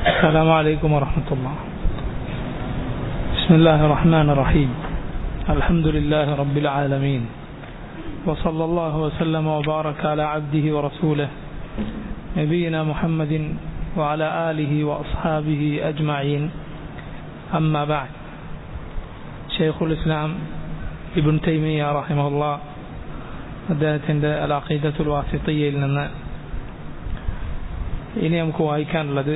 السلام عليكم ورحمة الله بسم الله الرحمن الرحيم الحمد لله رب العالمين وصلى الله وسلم وبارك على عبده ورسوله نبينا محمد وعلى آله وأصحابه أجمعين أما بعد شيخ الإسلام ابن تيمية رحمه الله അദ്ദേഹത്തിൻ്റെ അൽ അഖീദത്തുൽ വാസിത്തയിൽ നിന്ന് ഇനി നമുക്ക് വായിക്കാനുള്ളത്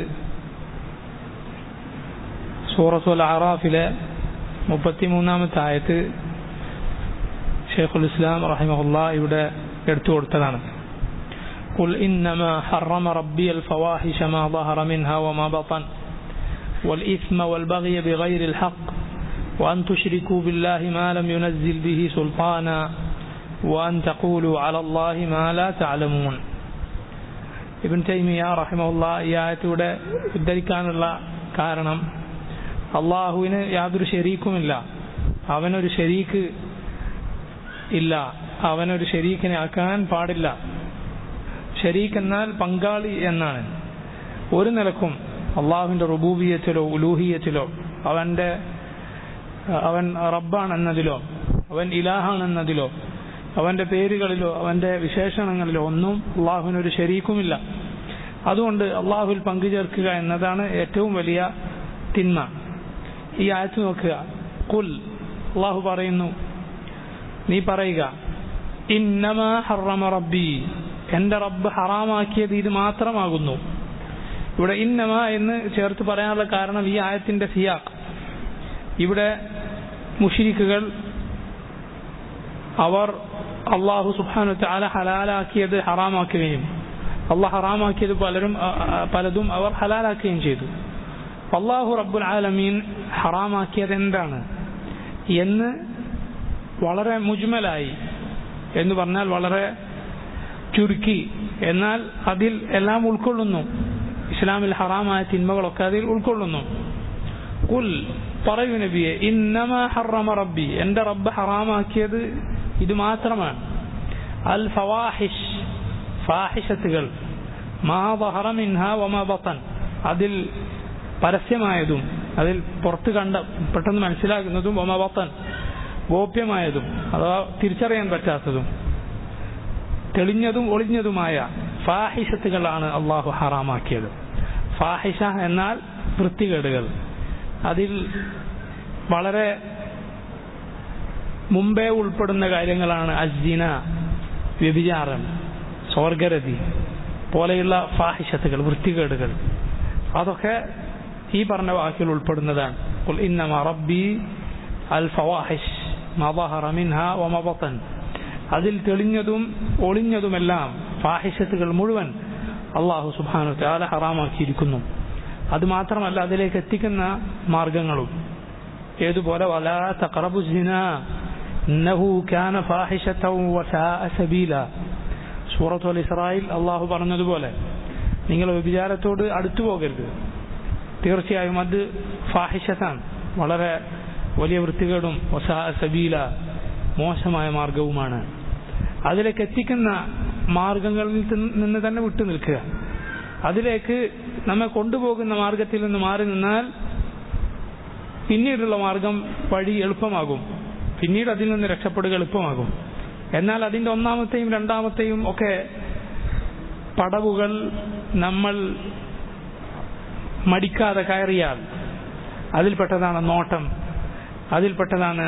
സൂറത്തുൽ അറാഫിലെ മുപ്പത്തിമൂന്നാമത്തെ ആയത്ത് ഷെയ്ഖുൽ ഇസ്ലാം റഹിമഹുല്ല ഇവിടെ എടുത്തു കൊടുത്തതാണ് قل إنما حرم ربي الفواحش ما ظهر منها وما بطن والإثم والبغي بغير الحق وأن تشركوا بالله ما لم ينزل به سلطانا وأن تقولوا على الله ما لا تعلمون ഇബിൻ തൈമിയ റഹിമുള്ള ഈ ആയത്തൂടെ ഉദ്ധരിക്കാനുള്ള കാരണം അള്ളാഹുവിന് യാതൊരു ശരീക്കുമില്ല അവനൊരു ശരീക്ക് ഇല്ല അവനൊരു ശരീക്കിനെ ആക്കാൻ പാടില്ല ഷരീക്ക് എന്നാൽ പങ്കാളി എന്നാണ് ഒരു നിലക്കും അള്ളാഹുവിൻ്റെ റുബൂബിയത്തിലോ ഉലൂഹിയത്തിലോ അവൻ്റെ അവൻ റബ്ബാണെന്നതിലോ അവൻ ഇലാഹാണെന്നതിലോ അവൻ്റെ പേരുകളിലോ അവൻ്റെ വിശേഷണങ്ങളിലോ ഒന്നും അള്ളാഹുവിനൊരു ശരീക്കുമില്ല അതുകൊണ്ട് അള്ളാഹുവിൽ പങ്കുചേർക്കുക എന്നതാണ് ഏറ്റവും വലിയ തിന്മ ഈ ആയത്ത് നോക്കുക കുൽ അള്ളാഹു പറയുന്നു നീ പറയുക ഇന്നമാ ഹറമ റബ്ബി എൻ്റെ റബ്ബ് ഹറാമാക്കിയത് ഇത് മാത്രമാകുന്നു ഇവിടെ ഇന്നമ എന്ന് ചേർത്ത് പറയാനുള്ള കാരണം ഈ ആയത്തിന്റെ സിയാഖ് ഇവിടെ മുഷിരിക്കുകൾ അവർ അള്ളാഹു സുബാനു താല ഹലാലാക്കിയത് ഹറാമാക്കുകയും അള്ളാഹ് ഹറാമാക്കിയത് പലരും പലതും അവർ ഹലാലാക്കുകയും ചെയ്തു അള്ളാഹു റബ്ബുൽ ആലമീൻ ഹറാമാക്കിയത് എന്താണ് എന്ന് വളരെ മുജ്മലായി എന്ന് പറഞ്ഞാൽ വളരെ ചുരുക്കി എന്നാൽ അതിൽ എല്ലാം ഉൾക്കൊള്ളുന്നു ഇസ്ലാമിൽ ഹറാമായ തിന്മകളൊക്കെ അതിൽ ഉൾക്കൊള്ളുന്നു കുൽ പറയൂ നബിയെ ഇന്നമ ഹറമ റബ്ബി എന്റെ റബ്ബ് ഹറാമാക്കിയത് ഇത് മാത്രമാണ് അൽ ഫവാഹിഷ് ഫാഹിഷത്തുകൾ മാ ബഹറമിൻഹ വമാ ബത്തൻ അതിൽ പരസ്യമായതും അതിൽ പുറത്ത് കണ്ട പെട്ടെന്ന് മനസ്സിലാക്കുന്നതും വമാ ബത്തൻ ഗോപ്യമായതും അഥവാ തിരിച്ചറിയാൻ പറ്റാത്തതും തെളിഞ്ഞതും ഒളിഞ്ഞതുമായ ഫാഹിഷത്തുകളാണ് അള്ളാഹു ഹറാമാക്കിയത് ഫാഹിഷ എന്നാൽ വൃത്തികേടുകൾ അതിൽ വളരെ മുമ്പേ ഉൾപ്പെടുന്ന കാര്യങ്ങളാണ് അജ്ജിന വ്യഭിചാരം സ്വർഗരതി പോലെയുള്ള ഫാഹിഷത്തുകൾ വൃത്തികേടുകൾ അതൊക്കെ ഈ പറഞ്ഞ വാക്കിൽ ഉൾപ്പെടുന്നതാണ് ഇന്നമ റബ്ബി അൽ ഫവാഹിഷ് മബഹറ മിൻഹ വമബത്തൻ അതിൽ തെളിഞ്ഞതും ഒളിഞ്ഞതുമെല്ലാം ഫാഹിഷത്തുകൾ മുഴുവൻ അള്ളാഹു സുബാനു താല ഹറാമാക്കിയിരിക്കുന്നു അത് മാത്രമല്ല അതിലേക്ക് എത്തിക്കുന്ന മാർഗങ്ങളും ഏതുപോലെ വലാ തഖറബു സിന ഇന്നഹു കാന ഫാഹിഷതൻ വസാഅ സബീല സൂറത്തു അൽ ഇസ്രായിൽ അള്ളാഹു പറഞ്ഞതുപോലെ നിങ്ങൾ വ്യഭിചാരത്തോട് അടുത്തു പോകരുത് തീർച്ചയായും അത് ഫാഹിഷത്താണ് വളരെ വലിയ വൃത്തികേടും വസാ സബീല മോശമായ മാർഗവുമാണ് അതിലേക്ക് എത്തിക്കുന്ന മാർഗങ്ങളിൽ നിന്ന് തന്നെ വിട്ടു നിൽക്കുക അതിലേക്ക് നമ്മെ കൊണ്ടുപോകുന്ന മാർഗത്തിൽ നിന്ന് മാറി നിന്നാൽ പിന്നീടുള്ള മാർഗം വഴി എളുപ്പമാകും പിന്നീട് അതിൽ നിന്ന് രക്ഷപ്പെടുക എളുപ്പമാകും എന്നാൽ അതിന്റെ ഒന്നാമത്തെയും രണ്ടാമത്തെയും ഒക്കെ പടവുകൾ നമ്മൾ മടിക്കാതെ കയറിയാൽ അതിൽപ്പെട്ടതാണ് നോട്ടം അതിൽപ്പെട്ടതാണ്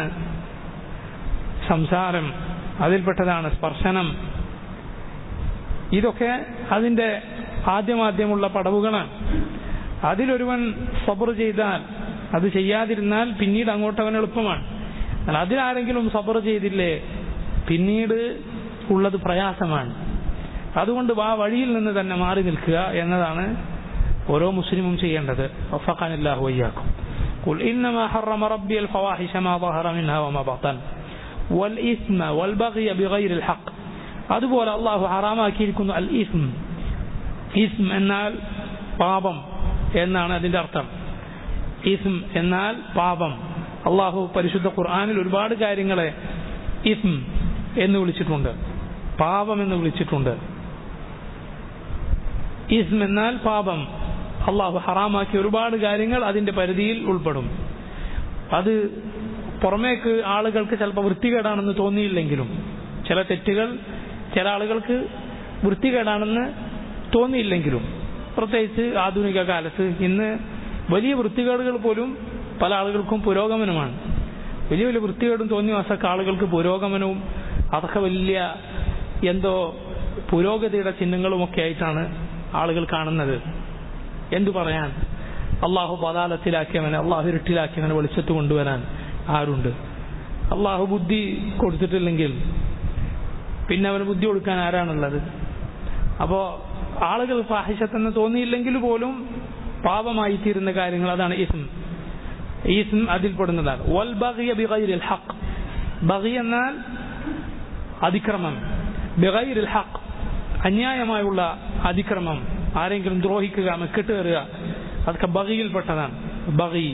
സംസാരം അതിൽപ്പെട്ടതാണ് സ്പർശനം ഇതൊക്കെ അതിന്റെ ആദ്യമാദ്യമുള്ള പടവുകളാണ് അതിലൊരുവൻ സബർ ചെയ്താൽ അത് ചെയ്യാതിരുന്നാൽ പിന്നീട് അങ്ങോട്ട് അവൻ എളുപ്പമാണ് എന്നാൽ അതിലാരെങ്കിലും സബർ ചെയ്തില്ലേ പിന്നീട് ഉള്ളത് പ്രയാസമാണ് അതുകൊണ്ട് ആ വഴിയിൽ നിന്ന് തന്നെ മാറി നിൽക്കുക എന്നതാണ് ഓരോ മുസ്ലിമും ചെയ്യേണ്ടത് വഫഖാനില്ലാഹു വയ്യാക്കും قل إنما حرم ربي الفواحش ما ظهر منها وما بطن والإثم والبغي بغير الحق അതുപോലെ അള്ളാഹു ഹറാമാക്കിയിരിക്കുന്നു അൽ ഇസ്ം ഇസ്ം എന്നാൽ പാപം എന്നാണ് അതിന്റെ അർത്ഥം ഇസ്ം എന്നാൽ പാപം അള്ളാഹു പരിശുദ്ധ ഖുർആാനിൽ ഒരുപാട് കാര്യങ്ങളെ ഇസ്ം എന്ന് വിളിച്ചിട്ടുണ്ട് പാപം എന്ന് വിളിച്ചിട്ടുണ്ട് ഇസ്ം എന്നാൽ പാപം അള്ളാഹു ഹറാമാക്കിയ ഒരുപാട് കാര്യങ്ങൾ അതിന്റെ പരിധിയിൽ ഉൾപ്പെടും അത് പുറമേക്ക് ആളുകൾക്ക് ചിലപ്പോൾ വൃത്തികേടാണെന്ന് തോന്നിയില്ലെങ്കിലും ചില തെറ്റുകൾ ചില ആളുകൾക്ക് വൃത്തികേടാണെന്ന് തോന്നിയില്ലെങ്കിലും പ്രത്യേകിച്ച് ആധുനിക കാലത്ത് ഇന്ന് വലിയ വൃത്തികേടുകൾ പോലും പല ആളുകൾക്കും പുരോഗമനമാണ് വലിയ വലിയ വൃത്തികേടും തോന്നിയ വശമൊക്കെ ആളുകൾക്ക് പുരോഗമനവും അതൊക്കെ വലിയ എന്തോ പുരോഗതിയുടെ ചിഹ്നങ്ങളുമൊക്കെ ആയിട്ടാണ് ആളുകൾ കാണുന്നത് എന്തു പറയാൻ അള്ളാഹു പതാളത്തിലാക്കിയവനെ അള്ളാഹു ഇരുട്ടിലാക്കിയവനെ വെളിച്ചത്ത് കൊണ്ടുവരാൻ ആരുണ്ട് അള്ളാഹു ബുദ്ധി കൊടുത്തിട്ടില്ലെങ്കിൽ പിന്നെ അവന് ബുദ്ധി കൊടുക്കാൻ ആരാണുള്ളത് അപ്പോ ആളുകൾ ഫാഹിഷത്തെന്ന് തോന്നിയില്ലെങ്കിൽ പോലും പാപമായി തീരുന്ന കാര്യങ്ങൾ അതാണ് ഇസ്ം ഈസ്ം അതിൽപ്പെടുന്നതാണ് വൽ ബഗിയ ബിഗൈരിൽ ഹഖ് ബഗി എന്നാൽ അതിക്രമം ബിഗൈരിൽ ഹഖ് അന്യായമായുള്ള അതിക്രമം ആരെങ്കിലും ദ്രോഹിക്കുക മെക്കിട്ട് കയറുക അതൊക്കെ ബഗിയിൽപ്പെട്ടതാണ് ബഗി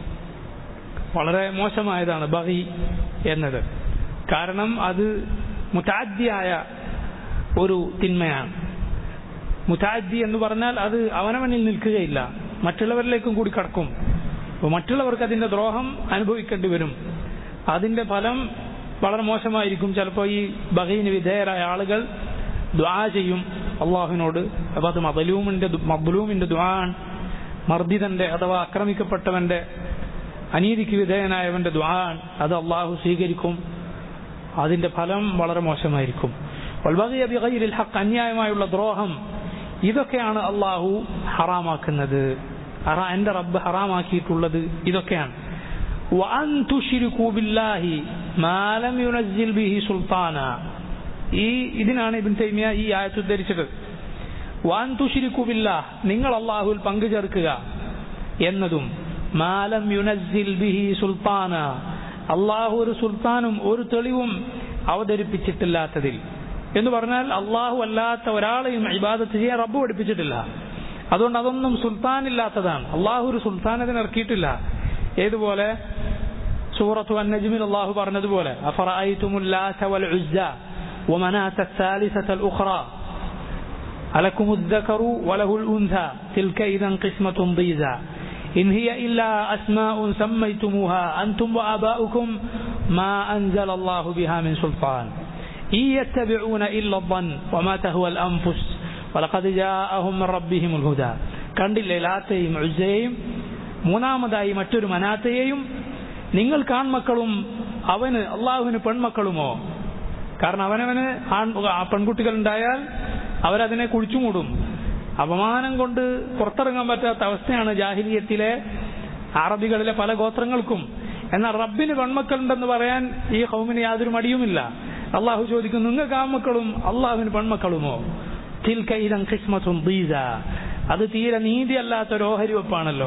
വളരെ മോശമായതാണ് ബഗി എന്നത് കാരണം അത് മുതാദ്ദിയായ ഒരു തിന്മയാണ് മുതാദ്ദി എന്ന് പറഞ്ഞാൽ അത് അവനവനിൽ നിൽക്കുകയില്ല മറ്റുള്ളവരിലേക്കും കൂടി കടക്കും അപ്പോൾ മറ്റുള്ളവർക്ക് അതിന്റെ ദ്രോഹം അനുഭവിക്കേണ്ടി വരും അതിന്റെ ഫലം വളരെ മോശമായിരിക്കും ചിലപ്പോൾ ഈ ബഹീന് വിധേയരായ ആളുകൾ ദ്വാ ചെയ്യും അള്ളാഹുവിനോട് അപ്പോൾ അത് മബലൂമിന്റെ മബ്ലൂമിന്റെ ദ്വാൻ മർദ്ദിതന്റെ അഥവാ ആക്രമിക്കപ്പെട്ടവന്റെ അനീതിക്ക് വിധേയനായവന്റെ ദ്വാൻ അത് അള്ളാഹു സ്വീകരിക്കും അതിന്റെ ഫലം വളരെ മോശമായിരിക്കും വൽബഗിയ ബിഗൈരിൽ ഹഖ് അന്യായമായുള്ള ദ്രോഹം ഇതൊക്കെയാണ് അള്ളാഹു ഹറാമാക്കുന്നത് ഹറാ- എന്റെ റബ്ബ് ഹറാമാക്കിയിട്ടുള്ളത് ഇതൊക്കെയാണ് وأن تشركوا بالله ما لم ينزل به سلطانا ഈ ഇതിനാണ് ഇബിൻ തൈമിയ ഈ ആയത്ത് ഉദ്ധരിച്ചത് വാൻ തുഷിരിക്കു ബില്ലാഹ് നിങ്ങൾ അള്ളാഹുവിൽ പങ്കു ചേർക്കുക എന്നതും മാലം യുനസ്സിൽ ബിഹി സുൽത്താന അള്ളാഹു ഒരു സുൽത്താനും ഒരു തെളിവും അവതരിപ്പിച്ചിട്ടില്ലാത്തതിൽ എന്ന് പറഞ്ഞാൽ അള്ളാഹു അല്ലാത്ത ഒരാളെയും ഇബാദത്ത് ചെയ്യാൻ റബ്ബ് പഠിപ്പിച്ചിട്ടില്ല അതുകൊണ്ട് അതൊന്നും സുൽത്താൻ ഇല്ലാത്തതാണ് അള്ളാഹു ഒരു സുൽത്താനത്തിന് ഇറക്കിയിട്ടില്ല ഏതുപോലെ സൂറത്തു അന്നജ്മിൽ അള്ളാഹു പറഞ്ഞതുപോലെ അഫറഅയ്തുമുൽ ലാത വൽ ഉസ്സ ومناة الثالثة الأخرى ألكم الذكر وله الأنثى تلك إذا قسمة ضيزى إن هي إلا أسماء سميتموها أنتم وآباؤكم ما أنزل الله بها من سلطان إن يتبعون إلا الظن وما تهوى الأنفس ولقد جاءهم من ربهم الهدى കണ്ടില്ലേ ലാത്തയും ഉസ്സയെയും മൂന്നാമതായി മറ്റൊരു മനാത്തയെയും നിങ്ങൾ കാൺമക്കളും അവന് അള്ളാഹുവിന് പെൺമക്കളുമോ കാരണം അവനവന് ആൺ ആ പെൺകുട്ടികൾ ഉണ്ടായാൽ അവരതിനെ കുഴിച്ചുമൂടും അപമാനം കൊണ്ട് പുറത്തിറങ്ങാൻ പറ്റാത്ത അവസ്ഥയാണ് ജാഹിലിയത്തിലെ അറബികളിലെ പല ഗോത്രങ്ങൾക്കും എന്നാൽ റബ്ബിന് പെൺമക്കളുണ്ടെന്ന് പറയാൻ ഈ ഹൗമിന് യാതൊരു മടിയുമില്ല അള്ളാഹു ചോദിക്കും നിങ്ങൾക്ക് ആൺമക്കളും അള്ളാഹുവിന് പെൺമക്കളുമോ തിൽക ഇതം കിസ്മത്തും ദീസ അത് തീരെ നീതിയല്ലാത്ത ഒരു ഓഹരി വെപ്പാണല്ലോ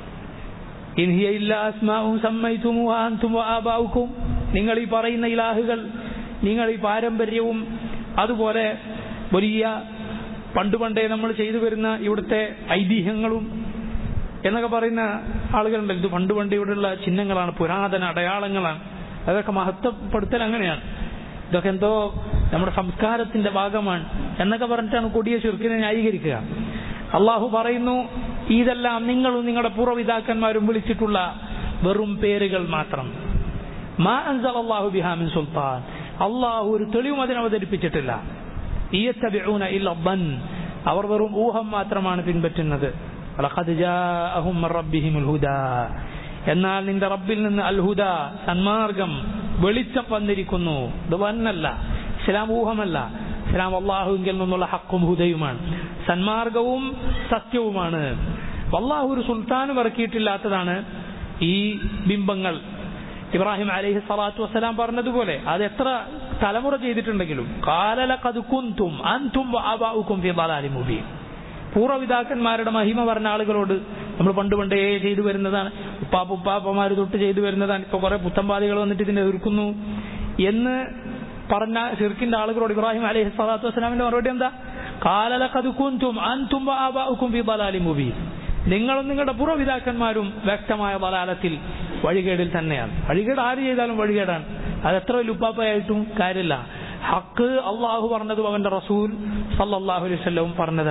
ഇൻ ഹിയ ഇല്ലാ അസ്മാഉം സമ്മൈതുമുഹാ അൻതും വആബാഉക്കും നിങ്ങൾ ഈ പറയുന്ന ഇലാഹുകൾ നിങ്ങൾ ഈ പാരമ്പര്യവും അതുപോലെ വലിയ പണ്ട് പണ്ടേ നമ്മൾ ചെയ്തു വരുന്ന ഇവിടുത്തെ ഐതിഹ്യങ്ങളും എന്നൊക്കെ പറയുന്ന ആളുകളുണ്ട് ഇത് പണ്ട് പണ്ട് ഇവിടെയുള്ള ചിഹ്നങ്ങളാണ് പുരാതന അടയാളങ്ങളാണ് അതൊക്കെ മഹത്വപ്പെടുത്തൽ അങ്ങനെയാണ് ഇതൊക്കെ എന്തോ നമ്മുടെ സംസ്കാരത്തിന്റെ ഭാഗമാണ് എന്നൊക്കെ പറഞ്ഞിട്ടാണ് കൊടിയ ചുരുക്കിനെ ന്യായീകരിക്കുക അള്ളാഹു പറയുന്നു ഇതെല്ലാം നിങ്ങളും നിങ്ങളുടെ പൂർവ്വപിതാക്കന്മാരും വിളിച്ചിട്ടുള്ള വെറും പേരുകൾ മാത്രം മാ അൻസൽ അള്ളാഹു ബിഹാമിൻ സുൽത്താൻ അള്ളാഹു ഒരു തെളിവും അതിന് അവതരിപ്പിച്ചിട്ടില്ല ഇയത്തബിഊന ഇല്ല ظن. അവർ വെറും ഊഹം മാത്രമാണ് പിൻപറ്റുന്നത് വലഖദ് ജാഅഹും മിൻ റബ്ബിഹിമുൽ ഹുദാ എന്നാൽ നിന്റെ റബ്ബിൽ നിന്ന് അൽ ഹുദ സന്മാർഗം വെളിച്ചം വന്നിരിക്കുന്നു ഇത് വന്നല്ല ഇസ്ലാം ഊഹമല്ല ഇസ്ലാം അള്ളാഹുവിൽ നിന്നുള്ള ഹക്കും ഹുദയുമാണ് സന്മാർഗവും സത്യവുമാണ് അള്ളാഹു ഒരു സുൽത്താനും ഇറക്കിയിട്ടില്ലാത്തതാണ് ഈ ബിംബങ്ങൾ ഇബ്രാഹിം അലൈഹി സ്വലാത്തു വസ്സലാം പറഞ്ഞതുപോലെ അത് എത്ര തലമുറ ചെയ്തിട്ടുണ്ടെങ്കിലും കാലലഖദ് കുന്തും അൻതും വആബാഉക്കും ഫീ ളലാലിൻ മുബീൻ പൂർവ്വപിതാക്കന്മാരുടെ മഹിമ പറഞ്ഞ ആളുകളോട് നമ്മൾ പണ്ട് പണ്ടേ ചെയ്തു വരുന്നതാണ് ഉപ്പാപ്പ ഉപ്പാപ്പമാര് തൊട്ട് ചെയ്തു വരുന്നതാണ് ഇപ്പൊ കുറെ പുത്തമ്പാദികൾ വന്നിട്ട് ഇതിനെ എതിർക്കുന്നു എന്ന് പറഞ്ഞ ഷിർക്കിന്റെ ആളുകളോട് ഇബ്രാഹിം അലൈഹി സ്വലാത്തു വസ്സലാമിന്റെ മറുപടി എന്താ കാലലഖദ് കുന്തും അൻതും വആബാഉക്കും ഫീ ളലാലിൻ മുബീൻ നിങ്ങളും നിങ്ങളുടെ പൂർവ്വപിതാക്കന്മാരും വ്യക്തമായ ബലാലത്തിൽ വഴികേടിൽ തന്നെയാണ് വഴികേട് ആര് ചെയ്താലും വഴികേടാണ് അത് എത്ര വലിയ ഉപ്പാപ്പയായിട്ടും കാര്യമില്ല ഹക്ക് അള്ളാഹു പറഞ്ഞതും അവന്റെ റസൂൽ സല്ലല്ലാഹു അലൈഹി വസല്ലവും പറഞ്ഞതാണ്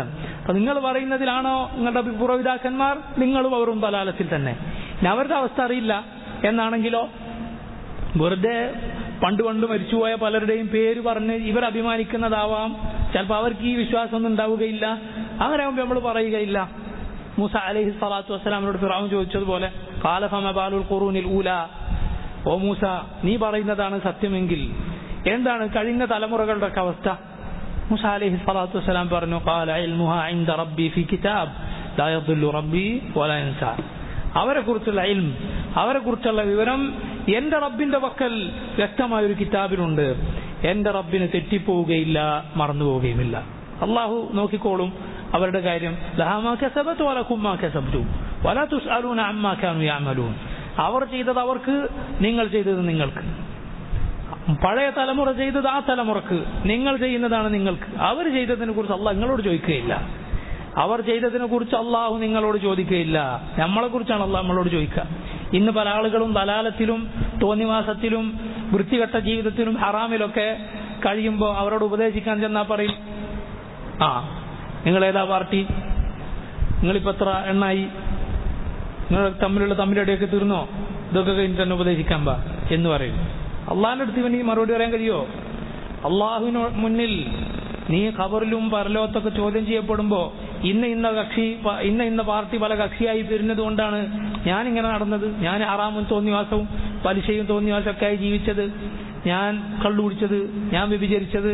അപ്പൊ നിങ്ങൾ പറയുന്നതിലാണോ നിങ്ങളുടെ പൂർവ്വപിതാക്കന്മാർ നിങ്ങളും അവരും ബലാലത്തിൽ തന്നെ ഇനി അവരുടെ അവസ്ഥ അറിയില്ല എന്നാണെങ്കിലോ വെറുതെ പണ്ട് പണ്ട് മരിച്ചുപോയ പലരുടെയും പേര് പറഞ്ഞ് ഇവർ അഭിമാനിക്കുന്നതാവാം ചിലപ്പോൾ അവർക്ക് ഈ വിശ്വാസമൊന്നും ഉണ്ടാവുകയില്ല അങ്ങനെ ആകുമ്പോൾ നമ്മൾ പറയുകയില്ല മൂസ അലൈഹി സ്വലാത്തു വസ്സലാമിനോട് ഫിറാവും ചോദിച്ചതുപോലെ കാലഫമ ബാലുൽ ഖുറൂനിൽ ഊല ഓ മൂസ നീ പറയുന്നതാണ് സത്യമെങ്കിൽ എന്താണ് കഴിഞ്ഞ തലമുറകളുടെ ഒക്കെ അവസ്ഥ മൂസ അലൈഹി സ്വലാത്തു വസ്സലാം പറഞ്ഞു قال علمها عند ربي في كتاب لا يضل ربي ولا ينسى അവരെ കുറിച്ചുള്ള ഇൽം അവരെ കുറിച്ചുള്ള വിവരം എന്റെ റബ്ബിന്റെ പക്കൽ വ്യക്തമായ ഒരു കിതാബിലുണ്ട് എന്റെ റബ്ബിന് തെറ്റിപ്പോവുകയില്ല മറന്നു പോവുകയുമില്ല അള്ളാഹു നോക്കിക്കോളും അവരുടെ കാര്യം ലഹാമാ കസബത്ത് വലക്കുമ്മാ കസബ്തു വല തുസ്അലൂന അമ്മാ കാനു യഅമലൂൻ അവർ ചെയ്തത് അവർക്ക് നിങ്ങൾ ചെയ്തത് നിങ്ങൾക്ക് പഴയ തലമുറ ചെയ്തത് ആ തലമുറക്ക് നിങ്ങൾ ചെയ്യുന്നതാണ് നിങ്ങൾക്ക് അവർ ചെയ്തതിനെ കുറിച്ച് അള്ളാഹ് നിങ്ങളോട് ചോദിക്കുകയില്ല അവർ ചെയ്തതിനെ കുറിച്ച് അള്ളാഹു നിങ്ങളോട് ചോദിക്കുകയില്ല നമ്മളെ കുറിച്ചാണ് അള്ളാഹ് നമ്മളോട് ചോദിക്കുക ഇന്ന് പല ആളുകളും ദലാലത്തിലും തോന്നിവാസത്തിലും വൃത്തികെട്ട ജീവിതത്തിലും ഹറാമിലൊക്കെ കഴിയുമ്പോൾ അവരോട് ഉപദേശിക്കാൻ ചെന്നാ പറയും ആ നിങ്ങൾ ഏതാ പാർട്ടി നിങ്ങളിപ്പോ എത്ര എണ്ണായി നിങ്ങൾ തമ്മിലുള്ള തമ്മിലടിയൊക്കെ തീർന്നോ ഇതൊക്കെ കഴിഞ്ഞിട്ട് തന്നെ ഉപദേശിക്കാൻ പാ എന്ന് പറയും അള്ളാഹിന്റെ അടുത്ത് ഇവന് ഈ മറുപടി പറയാൻ കഴിയോ അള്ളാഹുവിന് മുന്നിൽ നീ ഖബറിലും പരലോകത്തൊക്കെ ചോദ്യം ചെയ്യപ്പെടുമ്പോ ഇന്ന ഇന്ന കക്ഷി പ- ഇന്ന ഇന്ന പാർട്ടി പല കക്ഷിയായി പിരിഞ്ഞത് കൊണ്ടാണ് ഞാൻ ഇങ്ങനെ നടന്നത് ഞാൻ ഹറാമും തോന്നിവാസവും പലിശയും തോന്നിവാസവും ഒക്കെ ആയി ജീവിച്ചത് ഞാൻ കള്ളു കുടിച്ചത് ഞാൻ വ്യഭിചരിച്ചത്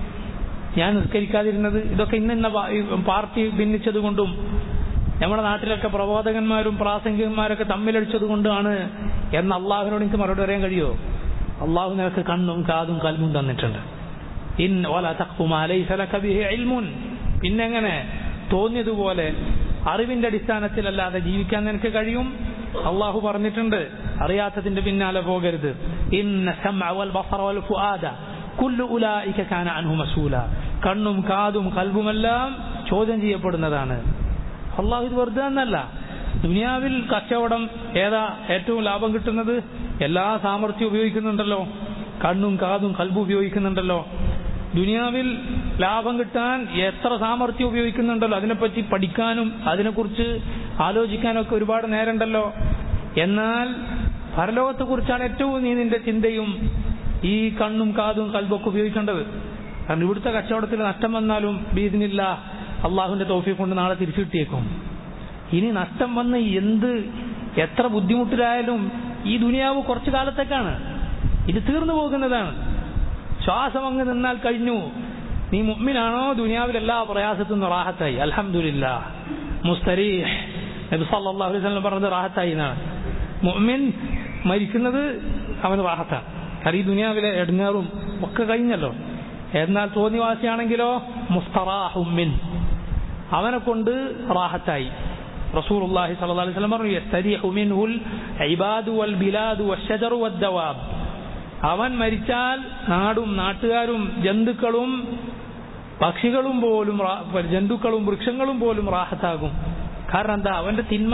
ഞാൻ നിസ്കരിക്കാതിരുന്നത് ഇതൊക്കെ ഇന്ന ഇന്ന പാ- ഈ പാർട്ടി ഭിന്നിച്ചത് കൊണ്ടും നമ്മുടെ നാട്ടിലൊക്കെ പ്രബോധകന്മാരും പ്രാസംഗികന്മാരൊക്കെ തമ്മിലടിച്ചത് കൊണ്ടാണ് എന്ന് അള്ളാഹുവിനോട് എനിക്ക് മറുപടി പറയാൻ കഴിയോ അള്ളാഹു നിനക്ക് കണ്ണും കാതും കൽമും തന്നിട്ടുണ്ട് ഇൻ വല തഖ്ഫു മാ ലൈസ ലക ബിഹി ഇൽമുൻ പിന്നെങ്ങനെ തോന്നിയതുപോലെ അറിവിന്റെ അടിസ്ഥാനത്തിലല്ലാതെ ജീവിക്കാൻ നിനക്ക് കഴിയും അള്ളാഹു പറഞ്ഞിട്ടുണ്ട് അറിയാത്തതിന്റെ പിന്നാലെ പോകരുത് ഇന്ന സമഅ വൽ ബസറ വൽ ഫുആദ കുല്ലു ഉലായിക കാന അൻഹു മസൂല കണ്ണും കാതും കൽബുമെല്ലാം ചോദ്യം ചെയ്യപ്പെടുന്നതാണ് അള്ളാഹു ഇത് വെറുതെ എന്നല്ല ദുനിയാവിൽ കച്ചവടം ഏതാ ഏറ്റവും ലാഭം കിട്ടുന്നത് എല്ലാ സാമർഥ്യം ഉപയോഗിക്കുന്നുണ്ടല്ലോ കണ്ണും കാതും കൽബും ഉപയോഗിക്കുന്നുണ്ടല്ലോ ദുനിയാവിൽ ലാഭം കിട്ടാൻ എത്ര സാമർഥ്യം ഉപയോഗിക്കുന്നുണ്ടല്ലോ അതിനെപ്പറ്റി പഠിക്കാനും അതിനെക്കുറിച്ച് ആലോചിക്കാനും ഒക്കെ ഒരുപാട് നേരമുണ്ടല്ലോ എന്നാൽ പരലോകത്തെക്കുറിച്ചാണ് ഏറ്റവും നീ നിന്റെ ചിന്തയും ഈ കണ്ണും കാതും കൽബൊക്കെ ഉപയോഗിക്കേണ്ടത് കാരണം ഇവിടുത്തെ കച്ചവടത്തിൽ നഷ്ടം വന്നാലും ബീദിനില്ല അള്ളാഹുവിന്റെ തോഫി കൊണ്ട് നാളെ തിരിച്ചു കിട്ടിയേക്കും ഇനി നഷ്ടം വന്ന് എന്ത് എത്ര ബുദ്ധിമുട്ടിലായാലും ഈ ദുനിയാവ് കുറച്ചു കാലത്തേക്കാണ് ഇത് തീർന്നു പോകുന്നതാണ് ശ്വാസം അങ്ങ് നിന്നാൽ കഴിഞ്ഞു നീ മുമ്മിനാണോ ദുനിയാവിൽ എല്ലാ പ്രയാസത്തും റാഹത്തായി അൽഹംദുലില്ലാ മുസ്തരീഹ് നബി സല്ലല്ലാഹു അലൈഹി വസല്ലം പറഞ്ഞത് റാഹത്തായി എന്നാണ് മുഅ്മിൻ മരിക്കുന്നത് അവന് റാഹത്താണ് കാരണം ഈ ദുനിയാവിലെ എടങ്ങാറും ഒക്കെ കഴിഞ്ഞല്ലോ എന്നാൽ തോന്നിവാസിയാണെങ്കിലോ മുസ്തറാഹുമിൻ അവനെ കൊണ്ട് റാഹത്തായി റസൂലുള്ളാഹി സ്വല്ലല്ലാഹു അലൈഹി വസല്ലം പറഞ്ഞു യസ്തരിഹു മിൻഹുൽ ഇബാദു വൽ ബിലാദു വശജറു വദ്ദവാബ് അവൻ മരിച്ചാൽ നാടും നാട്ടുകാരും ജന്തുക്കളും പക്ഷികളും പോലും റാ- ജന്തുക്കളും വൃക്ഷങ്ങളും പോലും റാഹത്താകും കാരണം എന്താ അവന്റെ തിന്മ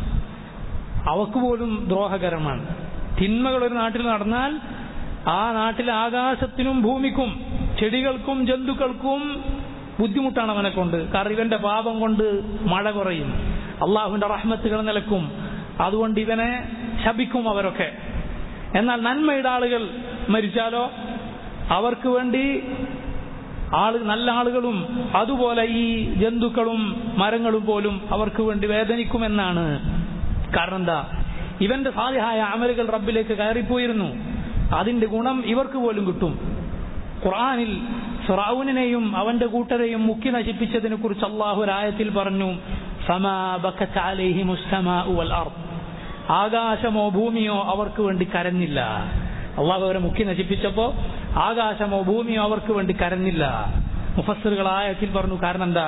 അവക്ക് പോലും ദ്രോഹകരമാണ് തിന്മകൾ ഒരു നാട്ടിൽ നടന്നാൽ ആ നാട്ടിലെ ആകാശത്തിനും ഭൂമിക്കും ചെടികൾക്കും ജന്തുക്കൾക്കും ബുദ്ധിമുട്ടാണ് അവനെ കൊണ്ട് കാരണം ഇവന്റെ പാപം കൊണ്ട് മഴ കുറയും അള്ളാഹുവിന്റെ റഹ്മത്തുകൾ നിലക്കും അതുകൊണ്ട് ഇവനെ ശപിക്കും അവരൊക്കെ എന്നാൽ നന്മയുടെ ആളുകൾ മരിച്ചാലോ അവർക്ക് വേണ്ടി ആള് നല്ല ആളുകളും അതുപോലെ ഈ ജന്തുക്കളും മരങ്ങളും പോലും അവർക്ക് വേണ്ടി വേദനിക്കുമെന്നാണ് കാരണം എന്താ ഇവന്റെ സാധ്യമായ അമലുകൾ റബ്ബിലേക്ക് കയറിപ്പോയിരുന്നു അതിന്റെ ഗുണം ഇവർക്ക് പോലും കിട്ടും ഖുർആനിൽ ഫിറഔനെയും അവന്റെ കൂട്ടരെയും മുക്കി നശിപ്പിച്ചതിനെ കുറിച്ച് അള്ളാഹു രായത്തിൽ പറഞ്ഞു ഫമാ ബക്കത്ത് അലൈഹിമുസ് സമാഉ വൽ അർദ് ആകാശമോ ഭൂമിയോ അവർക്ക് വേണ്ടി കരഞ്ഞില്ല അള്ളാഹു അവരെ മുക്കി നശിപ്പിച്ചപ്പോ ആകാശമോ ഭൂമിയോ അവർക്ക് വേണ്ടി കരഞ്ഞില്ല മുഫസ്സിറുകൾ ആയത്തിൽ പറഞ്ഞു കാരണം എന്താ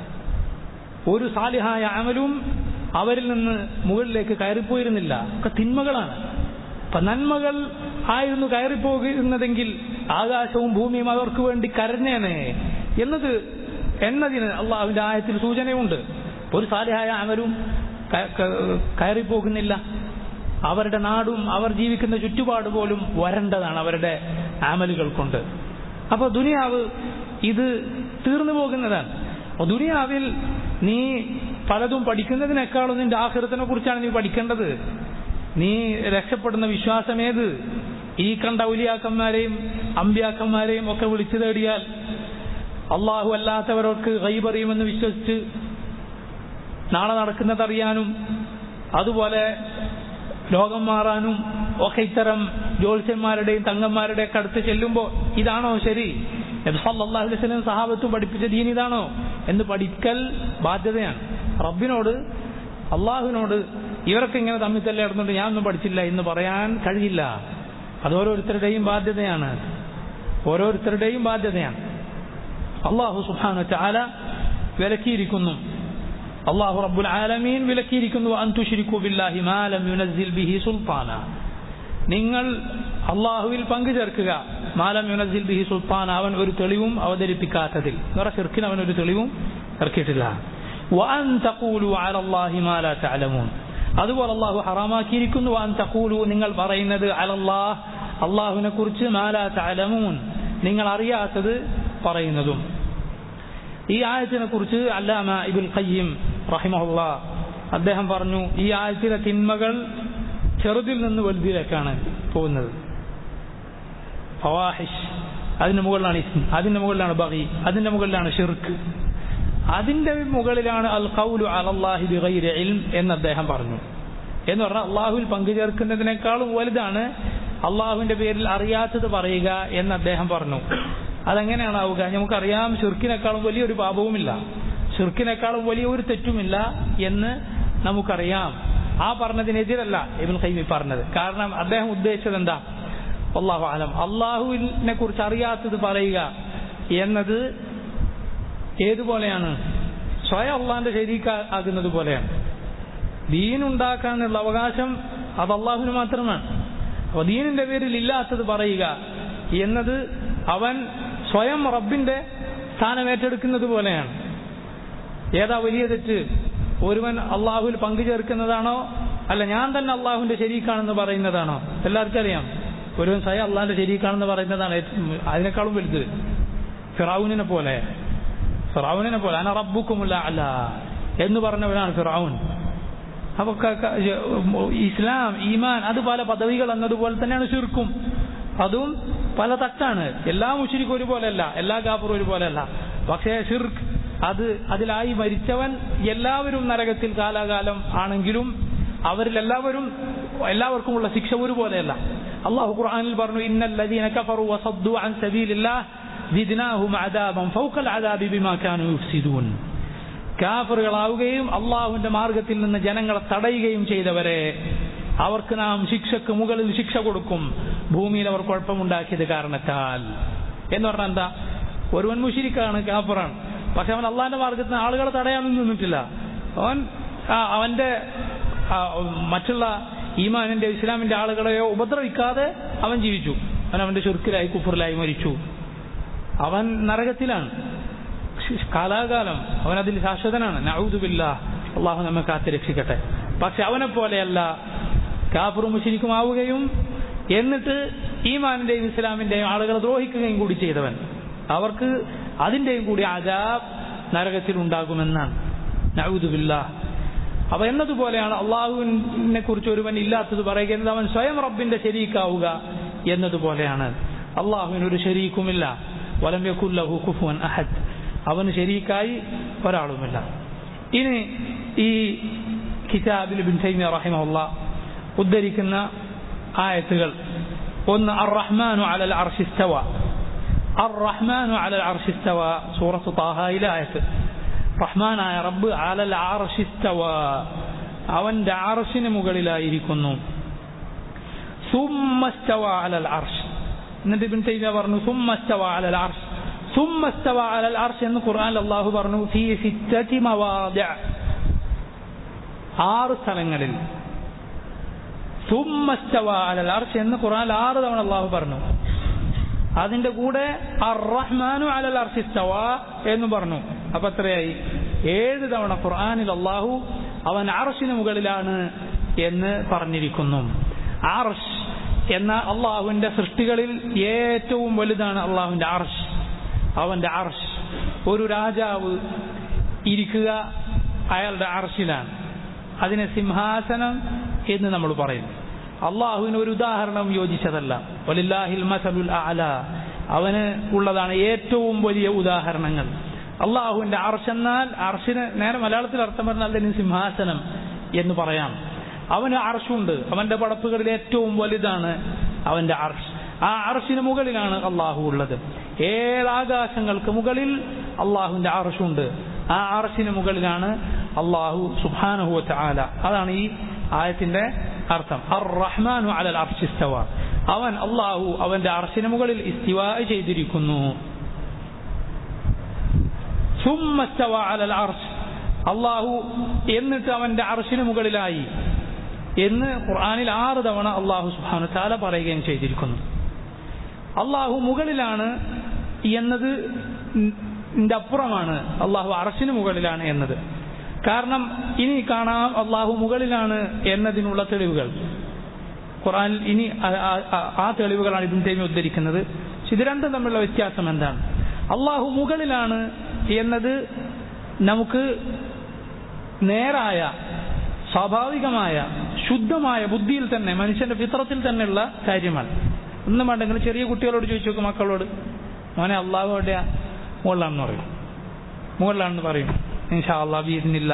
ഒരു സാലിഹായ അമലും അവരിൽ നിന്ന് മുകളിലേക്ക് കയറിപ്പോയിരുന്നില്ല ഒക്കെ തിന്മകളാണ് അപ്പൊ നന്മകൾ ആയിരുന്നു കയറിപ്പോകുന്നതെങ്കിൽ ആകാശവും ഭൂമിയും അവർക്ക് വേണ്ടി കരഞ്ഞേനെ എന്നത് എന്നതിന് അള്ളാഹുവിന്റെ ആയത്തിൽ സൂചനയുണ്ട് ഒരു സാലിഹായ അമലും ക- ക- കയറിപ്പോകുന്നില്ല അവരുടെ നാടും അവർ ജീവിക്കുന്ന ചുറ്റുപാട് പോലും വരണ്ടതാണ് അവരുടെ ആമലുകൾ കൊണ്ട് അപ്പൊ ദുനിയാവ് ഇത് തീർന്നു പോകുന്നതാണ് ദുനിയാവിൽ നീ പലതും പഠിക്കുന്നതിനേക്കാളും നിന്റെ ആഹൃത്തിനെ കുറിച്ചാണ് നീ പഠിക്കേണ്ടത് നീ രക്ഷപ്പെടുന്ന വിശ്വാസമേത് ഈ കണ്ട ഔലിയാക്കന്മാരെയും അമ്പ്യാക്കന്മാരെയും ഒക്കെ വിളിച്ചു തേടിയാൽ അള്ളാഹു അല്ലാത്തവർക്ക് കൈപറിയുമെന്ന് വിശ്വസിച്ച് നാളെ നടക്കുന്നതറിയാനും അതുപോലെ ലോകം മാറാനും ഒക്കെ ഇത്തരം ജ്യോത്സ്യന്മാരുടെയും തങ്ങന്മാരുടെയൊക്കെ അടുത്ത് ചെല്ലുമ്പോൾ ഇതാണോ ശരി നബ്സല്ലാഹു അലൈഹി സ്വലം സഹാബത്തും പഠിപ്പിച്ച ദീൻ ഇതാണോ എന്ന് പഠിക്കൽ ബാധ്യതയാണ് റബ്ബിനോട് അള്ളാഹുവിനോട് ഇവരൊക്കെ ഇങ്ങനെ തമ്മിൽ തല്ലേ ഇടുന്നുണ്ട് ഞാനൊന്നും പഠിച്ചില്ല എന്ന് പറയാൻ കഴിയില്ല അത് ഓരോരുത്തരുടെയും ബാധ്യതയാണ് ഓരോരുത്തരുടെയും ബാധ്യതയാണ് അള്ളാഹു സുഹാന ചാല വിലക്കിയിരിക്കുന്നു അള്ളാഹു റബ്ബുൽ ആലമീൻ വിലക്കിയിരിക്കുന്നു അൻതുഷിരിക്കു ബില്ലാഹി മാലം യുനസിൽ ബിഹി സുൽത്താന നിങ്ങൾ അള്ളാഹുവിൽ പങ്കു ചേർക്കുക മാലം യുനസിൽ ബിഹി സുൽത്താൻ അവൻ ഒരു തെളിവും അവതരിപ്പിക്കാത്തതിൽ വേറെ ഷിർക്കിന് അവൻ ഒരു തെളിവും ഇറക്കിയിട്ടില്ല വഅൻ തഖൂലു അലല്ലാഹി മാ ലാ തഅലമൂൻ അതുപോലെ അള്ളാഹു ഹറാമാക്കിയിരിക്കുന്നു വഅൻ തഖൂലു നിങ്ങൾ പറയുന്നത് അലല്ലാഹ് അള്ളാഹുവിനെ കുറിച്ച് മാലാ തഅലമൂൻ നിങ്ങൾ അറിയാത്തത് പറയുന്നതും ഈ ആയത്തിനെ കുറിച്ച് അല്ലാമ ഇബുൽ ഖയ്യിം റഹിമഹുല്ല അദ്ദേഹം പറഞ്ഞു ഈ ആയത്തിലെ തിന്മകൾ ചെറുതിൽ നിന്ന് വലുതിലേക്കാണ് പോകുന്നത് ഫവാഹിഷ് അതിന്റെ മുകളിലാണ് ഇസ്ം അതിന്റെ മുകളിലാണ് ബഹി അതിന്റെ മുകളിലാണ് ഷിർക്ക് അതിന്റെ മുകളിലാണ് അൽ ഖൗലു അലല്ലാഹി ബിഗൈരി ഇൽം എന്ന് അദ്ദേഹം പറഞ്ഞു എന്ന് പറഞ്ഞാൽ അള്ളാഹുവിൽ പങ്കുചേർക്കുന്നതിനേക്കാളും വലുതാണ് അള്ളാഹുവിന്റെ പേരിൽ അറിയാത്തത് പറയുക എന്ന് അദ്ദേഹം പറഞ്ഞു അതെങ്ങനെയാണ് ആവുക നമുക്കറിയാം ഷിർക്കിനേക്കാളും വലിയൊരു പാപവുമില്ല ഷിർക്കിനേക്കാളും വലിയ ഒരു തെറ്റുമില്ല എന്ന് നമുക്കറിയാം ആ പറഞ്ഞതിനെതിരല്ല ഇബിൻ ഖൈമി പറഞ്ഞത് കാരണം അദ്ദേഹം ഉദ്ദേശിച്ചത് എന്താ അള്ളാഹു ആലം അള്ളാഹുവിനെ കുറിച്ച് അറിയാത്തത് പറയുക എന്നത് ഏതുപോലെയാണ് സ്വയം അള്ളാഹിന്റെ ശരീക്ക ആകുന്നത് പോലെയാണ് ദീൻ ഉണ്ടാക്കാനുള്ള അവകാശം അത് അള്ളാഹുവിന് മാത്രമാണ് അപ്പൊ ദീനിന്റെ പേരിൽ ഇല്ലാത്തത് പറയുക എന്നത് അവൻ സ്വയം റബ്ബിന്റെ സ്ഥാനം ഏറ്റെടുക്കുന്നത് പോലെയാണ് ഏതാ വലിയ തെറ്റ് ഒരുവൻ അള്ളാഹുവിൽ പങ്കുചേർക്കുന്നതാണോ അല്ല ഞാൻ തന്നെ അള്ളാഹുവിന്റെ ശരീക്കാണെന്ന് പറയുന്നതാണോ എല്ലാവർക്കും അറിയാം ഒരുവൻ സ്വയം അള്ളാഹിന്റെ ശരീക്കാണെന്ന് പറയുന്നതാണ് അതിനേക്കാളും വലുത് ഫിറാവുനെ പോലെ ഫിറാവുനെ പോലെ അന റബ്ബുക്കുമുല്ല അല്ല എന്ന് പറഞ്ഞവനാണ് ഫിറാവുൻ അപ്പൊ ഇസ്ലാം ഈമാൻ അത് പല പദവികൾ എന്നതുപോലെ തന്നെയാണ് ചുരുക്കും അതും പല തട്ടാണ് എല്ലാ മുഷിരിക്കും ഒരുപോലെയല്ല എല്ലാ കാപ്പറും ഒരുപോലെയല്ല പക്ഷേ ഷിർക്ക് അത് അതിലായി മരിച്ചവൻ എല്ലാവരും നരകത്തിൽ കാലാകാലം ആണെങ്കിലും അവരിൽ എല്ലാവരും എല്ലാവർക്കുമുള്ള ശിക്ഷ ഒരുപോലെയല്ല അള്ളാഹു ഖുർആനിൽ പറഞ്ഞു ഇന്നല്ലദീന കഫറു വസദ്ദു അൻ സബീലില്ലാഹ് സിദ്നാഹും അദാബൻ ഫൗഖൽ അദാബി ബിമാ കാനൂ യുഫ്സിദൂൻ കാഫറുകളാവുകയും അള്ളാഹുവിന്റെ മാർഗത്തിൽ നിന്ന് ജനങ്ങളെ തടയുകയും ചെയ്തവരെ അവർക്ക് നാം ശിക്ഷക്ക് മുകളിൽ ശിക്ഷ കൊടുക്കും ഭൂമിയിൽ അവർ കുഴപ്പമുണ്ടാക്കിയത് കാരണത്താൽ എന്ന് പറഞ്ഞാൽ എന്താ ഒരുവൻ മുഷിരിക്കാണ് കാഫറാണ് പക്ഷെ അവൻ അള്ളാഹിന്റെ മാർഗത്തിൽ ആളുകളെ തടയാനൊന്നും നിന്നിട്ടില്ല അവൻ അവന്റെ മറ്റുള്ള ഈമാനിന്റെ ഇസ്ലാമിന്റെ ആളുകളെയോ ഉപദ്രവിക്കാതെ അവൻ ജീവിച്ചു അവൻ അവന്റെ ചുരുക്കിലായി കുഫറിലായി മരിച്ചു അവൻ നരകത്തിലാണ് കാലാകാലം അവൻ അതിൽ ശാശ്വതനാണ് നൗദുബില്ല അള്ളാഹു നമ്മെ കാത്ത് രക്ഷിക്കട്ടെ പക്ഷെ അവനെ പോലെയല്ല കാഫറും മുഷിരിക്കും ആവുകയും എന്നിട്ട് ഈമാനിന്റെയും ഇസ്ലാമിന്റെയും ആളുകളെ ദ്രോഹിക്കുകയും കൂടി ചെയ്തവൻ അവർക്ക് അതിന്റെയും കൂടി അജാബ് നരകത്തിൽ ഉണ്ടാകുമെന്നാണ് നൗദുബില്ല അപ്പൊ എന്നതുപോലെയാണ് അള്ളാഹുവിനെ കുറിച്ച് ഒരുവൻ ഇല്ലാത്തത് പറയുക അവൻ സ്വയം റബ്ബിന്റെ ശരീക്കാവുക എന്നതുപോലെയാണ് അള്ളാഹുവിന് ഒരു ശരീക്കുമില്ല വലം യക്കുല്ലഹു കുഫുവൻ അഹദ് അവന് ശരീക്കായി ഒരാളുമില്ല ഇനി ഈ കിതാബിൽ ബിൻ തൈമിയ റഹിമഹുല്ല ഉദ്ധരിക്കുന്ന ആയത്തുകൾ ഒന്ന് അർ റഹ്മാനു അലൽ അർഷിസ്തവ അർ റഹ്മാനു അലൽ അർഷിസ്തവ സൂറത്ത് താഹയിലെ ആയത്ത് റഹ്മാനായ റബ്ബ് അലൽ അർഷിസ്തവ അവന്റെ അർഷിന് മുകളിലായിരിക്കുന്നു സുമ്മസ്തവ അലൽ അർഷ് എന്നിട്ട് ബിൻ തൈമിയ പറഞ്ഞു സുമ്മസ്തവ അലൽ അർഷ് സുമ്മസ്തവ അലൽ അർഷ് എന്ന് ഖുർആൻ അള്ളാഹു പറഞ്ഞു ഫീ സിറ്റതി മവാദി ആറ് സ്ഥലങ്ങളിൽ സുമ്മസ്തവ അലൽ അർഷ് എന്ന് ഖുർആൻ ആറ് തവണ അള്ളാഹു പറഞ്ഞു അതിന്റെ കൂടെ അറഹ്മാനു അലൽ അർഷിസ്തവ എന്ന് പറഞ്ഞു അപ്പൊ എത്രയായി ഏഴ് തവണ ഖുർആനിൽ അള്ളാഹു അവൻ അർഷിന് മുകളിലാണ് എന്ന് പറഞ്ഞിരിക്കുന്നു അർഷ് എന്ന അള്ളാഹുവിന്റെ സൃഷ്ടികളിൽ ഏറ്റവും വലുതാണ് അള്ളാഹുവിന്റെ അർഷ് അവന്റെ അർഷ് ഒരു രാജാവ് ഇരിക്കുക അയാളുടെ അർഷിലാണ് അതിനെ സിംഹാസനം എന്ന് നമ്മൾ പറയുന്നു അള്ളാഹുവിന് ഒരു ഉദാഹരണം യോജിച്ചതല്ല വലില്ലാഹിൽ മസലുൽ അല അവന് ഉള്ളതാണ് ഏറ്റവും വലിയ ഉദാഹരണങ്ങൾ അള്ളാഹുവിന്റെ അർഷെന്നാൽ അർഷിന് നേരെ മലയാളത്തിൽ അർത്ഥം പറഞ്ഞാൽ അതിന് സിംഹാസനം എന്ന് പറയാം അവന് അർഷുണ്ട് അവന്റെ പടപ്പുകളിൽ ഏറ്റവും വലുതാണ് അവന്റെ അർഷ് ആ അർഷിന് മുകളിലാണ് അള്ളാഹു ഉള്ളത് ഏഴാകാശങ്ങൾക്ക് മുകളിൽ അള്ളാഹുവിന്റെ അർഷുണ്ട് ആ അർഷിന് മുകളിലാണ് അള്ളാഹു സുബാനുഹുവ ആല അതാണ് ഈ ആയത്തിന്റെ അർത്ഥം അർ റഹ്മാനു അലൽ അർഷിസ്തവ അവൻ അള്ളാഹു അവന്റെ അർഷിന് മുകളിൽ ഇസ്തിവ ചെയ്തിരിക്കുന്നു സുമ്മസ്തവ അലൽ അർഷ് അള്ളാഹു എന്നിട്ട് അവന്റെ അർഷിന് മുകളിലായി എന്ന് ഖുർആാനിൽ ആറ് തവണ അള്ളാഹു സുബാനു താല പറയുകയും ചെയ്തിരിക്കുന്നു അള്ളാഹു മുകളിലാണ് എന്നത് ന്റെ അപ്പുറമാണ് അള്ളാഹു അറശിന് മുകളിലാണ് എന്നത് കാരണം ഇനി കാണാം അള്ളാഹു മുകളിലാണ് എന്നതിനുള്ള തെളിവുകൾ ഖുറാൻ ഇനി ആ തെളിവുകളാണ് ഇതിന്റെ ഉദ്ധരിക്കുന്നത് ഇത് രണ്ടും തമ്മിലുള്ള വ്യത്യാസം എന്താണ് അള്ളാഹു മുകളിലാണ് എന്നത് നമുക്ക് നേരായ സ്വാഭാവികമായ ശുദ്ധമായ ബുദ്ധിയിൽ തന്നെ മനുഷ്യന്റെ ഫിത്രത്തിൽ തന്നെയുള്ള കാര്യമാണ് ഒന്നും വേണ്ടെങ്കിൽ ചെറിയ കുട്ടികളോട് ചോദിച്ചു നോക്കും മക്കളോട് മോനെ അള്ളാഹു എവിടെയാ മുകളിലാണെന്ന് പറയും മുകളിലാണെന്ന് പറയും ഇൻഷാ അള്ളാഹ് ബീദിനില്ല